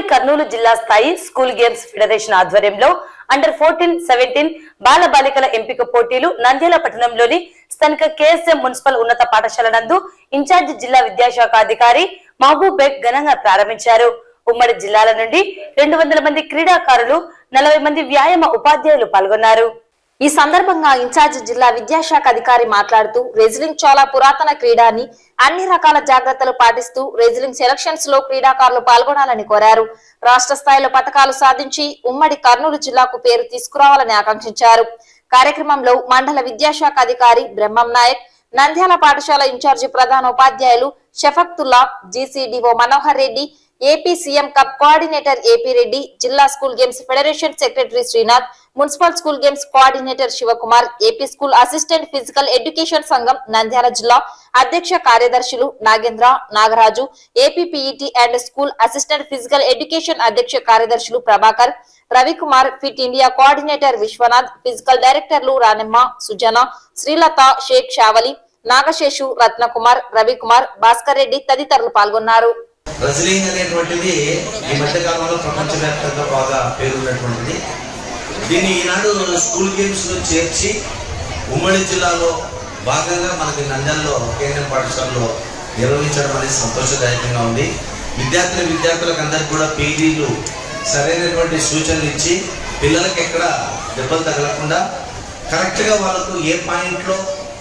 ఉమ్మడి కర్నూలు జిల్లా స్థాయి స్కూల్ గేమ్స్ ఫెడరేషన్ ఆధ్వర్యంలో అండర్ ఫోర్టీన్ సెవెంటీన్ బాల బాలికల ఎంపిక పోటీలు నంద్యాల పట్టణంలోని స్థానిక కేఎస్ఎం మున్సిపల్ ఉన్నత పాఠశాల నందు ఇన్ఛార్జి జిల్లా విద్యాశాఖ అధికారి మహబూబ్ బేగ్ ఘనంగా ప్రారంభించారు ఉమ్మడి జిల్లాల నుండి రెండు వందల మంది క్రీడాకారులు నలభై మంది వ్యాయామ ఉపాధ్యాయులు పాల్గొన్నారు ఈ సందర్భంగా ఇన్ఛార్జ్ జిల్లా విద్యాశాఖ అధికారి మాట్లాడుతూ రెజ్లింగ్ చాలా పురాతన క్రీడ అని అన్ని రకాల జాగ్రత్తలు పాటిస్తూ రెజ్లింగ్ సెలక్షన్స్ లో క్రీడాకారులు పాల్గొనాలని కోరారు రాష్ట్ర స్థాయిలో పథకాలు సాధించి ఉమ్మడి కర్నూలు జిల్లాకు పేరు తీసుకురావాలని ఆకాంక్షించారు కార్యక్రమంలో మండల విద్యాశాఖ అధికారి బ్రహ్మం నాయక్ నంద్యాల పాఠశాల ఇన్ఛార్జి ప్రధాన ఉపాధ్యాయులు Shafaqtullah GCDO Manohar Reddy AP CM cup coordinator AP Reddy జిల్లా school games federation secretary Srinath municipal school games coordinator Sivakumar AP school assistant physical education సంఘం నంద్యాల జిల్లా అధ్యక్ష కార్యదర్శులు Nagendra Nagaraju AP PET and school assistant physical education అధ్యక్ష కార్యదర్శులు Prabhakar Ravikumar fit India coordinator Viswanath physical డైరెక్టర్లు రానెమ్మ సుజన శ్రీలత షేక్ షావలి నాగశేషు రత్నకుమార్ రవికుమార్ భాస్కర్ రెడ్డి తదితరులు పాల్గొన్నారు రెజ్లింగ్ అనేటువంటిది ఈ మధ్య కాలంలో ప్రపంచవ్యాప్తంగా బాగా పేరున్నటువంటిది దీన్ని ఈనాడు స్కూల్ గేమ్స్ లో చేర్చి ఉమ్మడి జిల్లాలో భాగంగా మనకి నంద్యాలలో కేంద్ర పాఠశాలలో నిర్వహించడం అనేది సంతోషదాయకంగా ఉంది విద్యార్థుల విద్యార్థులకు అందరికి కూడా పీడీలు సరైనటువంటి సూచనలు ఇచ్చి పిల్లలకి ఎక్కడ దెబ్బలు తగలకుండా కరెక్ట్గా వాళ్ళకు ఏ పాయింట్లో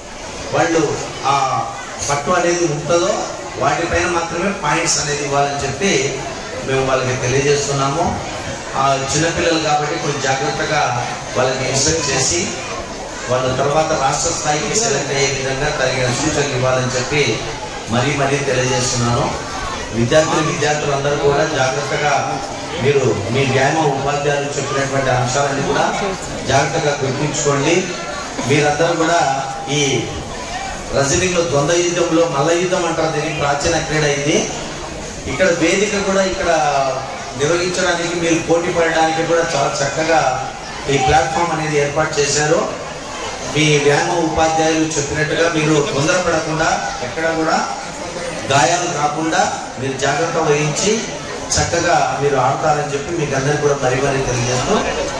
వాళ్ళు ఆ పట్టు అనేది ఉంటుందో వాటిపైన మాత్రమే పాయింట్స్ అనేది ఇవ్వాలని చెప్పి మేము వాళ్ళకి తెలియజేస్తున్నాము ఆ చిన్నపిల్లలు కాబట్టి కొంచెం జాగ్రత్తగా వాళ్ళకి ఇన్స్ట్రక్ట్ చేసి వాళ్ళ తర్వాత రాష్ట్ర స్థాయికి సెలెక్ట్ అయ్యే విధంగా తగిన సూచనలు ఇవ్వాలని చెప్పి మరీ మరీ తెలియజేస్తున్నాను విద్యార్థులు విద్యార్థులు అందరూ కూడా జాగ్రత్తగా మీరు మీ వ్యాయామ ఉపాధ్యాయులు చెప్పినటువంటి అంశాలన్నీ కూడా జాగ్రత్తగా గుర్తుంచుకోండి మీరందరూ కూడా ఈ రజనీలో ద్వంద్వ యుద్ధంలో మల్ల యుద్ధం అంటారు దీన్ని ప్రాచీన క్రీడ ఇది ఇక్కడ వేదిక కూడా ఇక్కడ నిర్వహించడానికి మీరు పోటీ పడడానికి కూడా చాలా చక్కగా ఈ ప్లాట్ఫామ్ అనేది ఏర్పాటు చేశారు మీ వ్యాయామ ఉపాధ్యాయులు చెప్పినట్టుగా మీరు తొందరపడకుండా ఎక్కడ కూడా గాయాలు కాకుండా మీరు జాగ్రత్త వహించి చక్కగా మీరు ఆడతారని చెప్పి మీకు అందరికీ కూడా మరీ మరీ తెలియజేస్తూ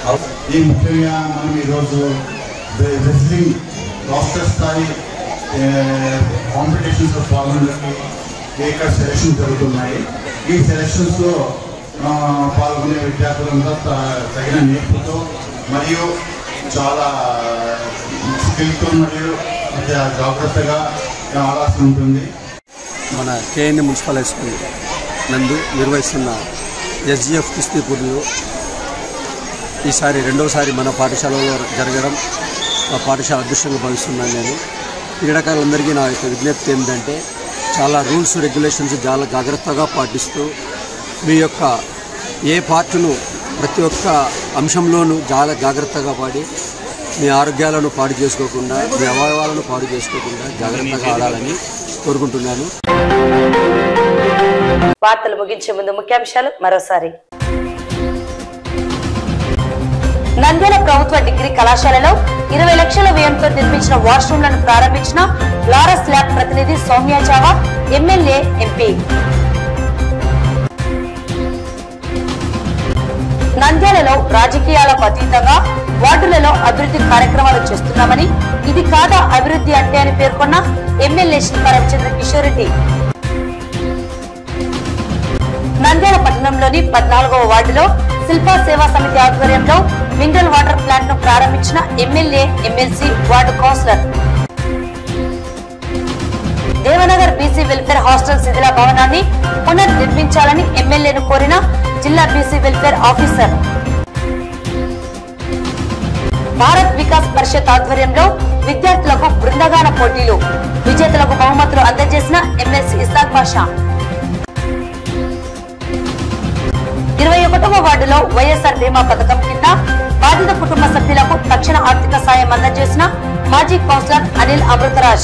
ఈ ముఖ్యంగా మనం ఈరోజు రెస్లింగ్ రాష్ట్ర స్థాయి కాంపిటీషన్స్లో పాల్గొనడానికి ఇక్కడ సెలక్షన్ జరుగుతున్నాయి ఈ సెలక్షన్స్లో పాల్గొనే విద్యార్థులంతా త- తగిన నేర్పుతో మరియు చాలా స్కిల్తో మరియు జా- జాగ్రత్తగా ఆడాల్సి ఉంటుంది మన కేఎన్ఏ మున్సిపల్ హై స్కూల్ నందు నిర్వహిస్తున్న ఎస్జిఎఫ్ కుస్తీ పోటీలు ఈసారి రెండవసారి మన పాఠశాలలో జరగడం మా పాఠశాల అదృష్టంగా భావిస్తున్నాను నేను క్రీడాకారులందరికీ నా యొక్క విజ్ఞప్తి ఏంటంటే చాలా రూల్స్ రెగ్యులేషన్స్ చాలా జాగ్రత్తగా పాటిస్తూ మీ యొక్క ఏ పార్టును ప్రతి ఒక్క అంశంలోనూ చాలా జాగ్రత్తగా పాడి మీ ఆరోగ్యాలను పాడు చేసుకోకుండా మీ అవయవాలను పాడు చేసుకోకుండా జాగ్రత్తగా ఆడాలని కోరుకుంటున్నాను వార్తలు ముగించే ముందు ముఖ్యాంశాలు మరోసారి నంద్యాల ప్రభుత్వ డిగ్రీ కళాశాలలో ఇరవై లక్షల వ్యయంతో నిర్మించిన వాష్రూమ్లను ప్రారంభించిన లారస్ ల్యాబ్ ప్రతినిధి సౌమ్య చావా ఎమ్మెల్యే ఎంపీ నంద్యాలలో రాజకీయాలకు అతీతంగా వార్డులలో అభివృద్ధి కార్యక్రమాలు చేస్తున్నామని ఇది కాదా అభివృద్ధి అంటే అని పేర్కొన్న ఎమ్మెల్యే శిల్పా రవిచంద్ర కిషోర్ రెడ్డి నంద్యాల పట్టణంలోని పద్నాలుగవ వార్డులో శిల్పా సేవా సమితి ఆధ్వర్యంలో మినరల్ వాటర్ ప్లాంట్ ను ప్రారంభించిన MLA MLC ward councillor Devanagar BC welfare hostel శిథిల భవనాన్ని పునర్నిర్మించాలని ఎమ్మెల్యేను కోరిన జిల్లా BC welfare officer Bharat Vikas Parishad ఆధ్వర్యంలో విద్యార్థులకు బృందగాన పోటీలు విజేతలకు బహుమతులు అందజేసిన ఎమ్మెల్సీ ఇసాక్ బాషా ఇరవై ఒకటవ వార్డులో వైఎస్ఆర్ బీమా పథకం కింద బాధిత కుటుంబ సభ్యులకు తక్షణ ఆర్థిక సాయం అందజేసిన మాజీ కౌన్సిలర్ అనిల్ అమృతరాజ్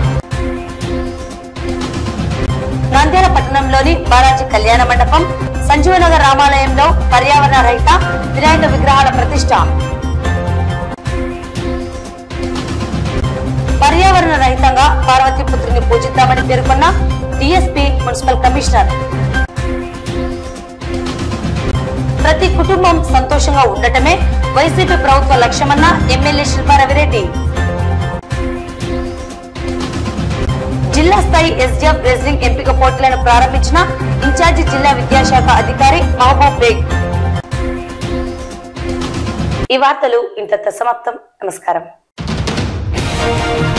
నంద్యాల పట్టణంలోని బాలాజీ కళ్యాణ మండపం సంజీవనగర్ రామాలయంలో పర్యావరణ రహిత వినాయక విగ్రహాల ప్రతిష్ట పర్యావరణ రహితంగా పార్వతీపుత్రిని పూజిద్దామని పేర్కొన్న డిఎస్పీ మున్సిపల్ కమిషనర్ ప్రతి కుటుంబం సంతోషంగా ఉండటమే వైసీపీ ప్రభుత్వ లక్ష్యమన్న ఎమ్మెల్యే శిల్పారవిరెడ్డి జిల్లా స్థాయి ఎస్డిఎఫ్ రెజ్లింగ్ ఎంపిక పోటీలను ప్రారంభించిన ఇన్ఛార్జి జిల్లా విద్యాశాఖ అధికారి మహబూబ్ బేగ్ ఈ వార్తలు ఇంతటితో సమాప్తం నమస్కారం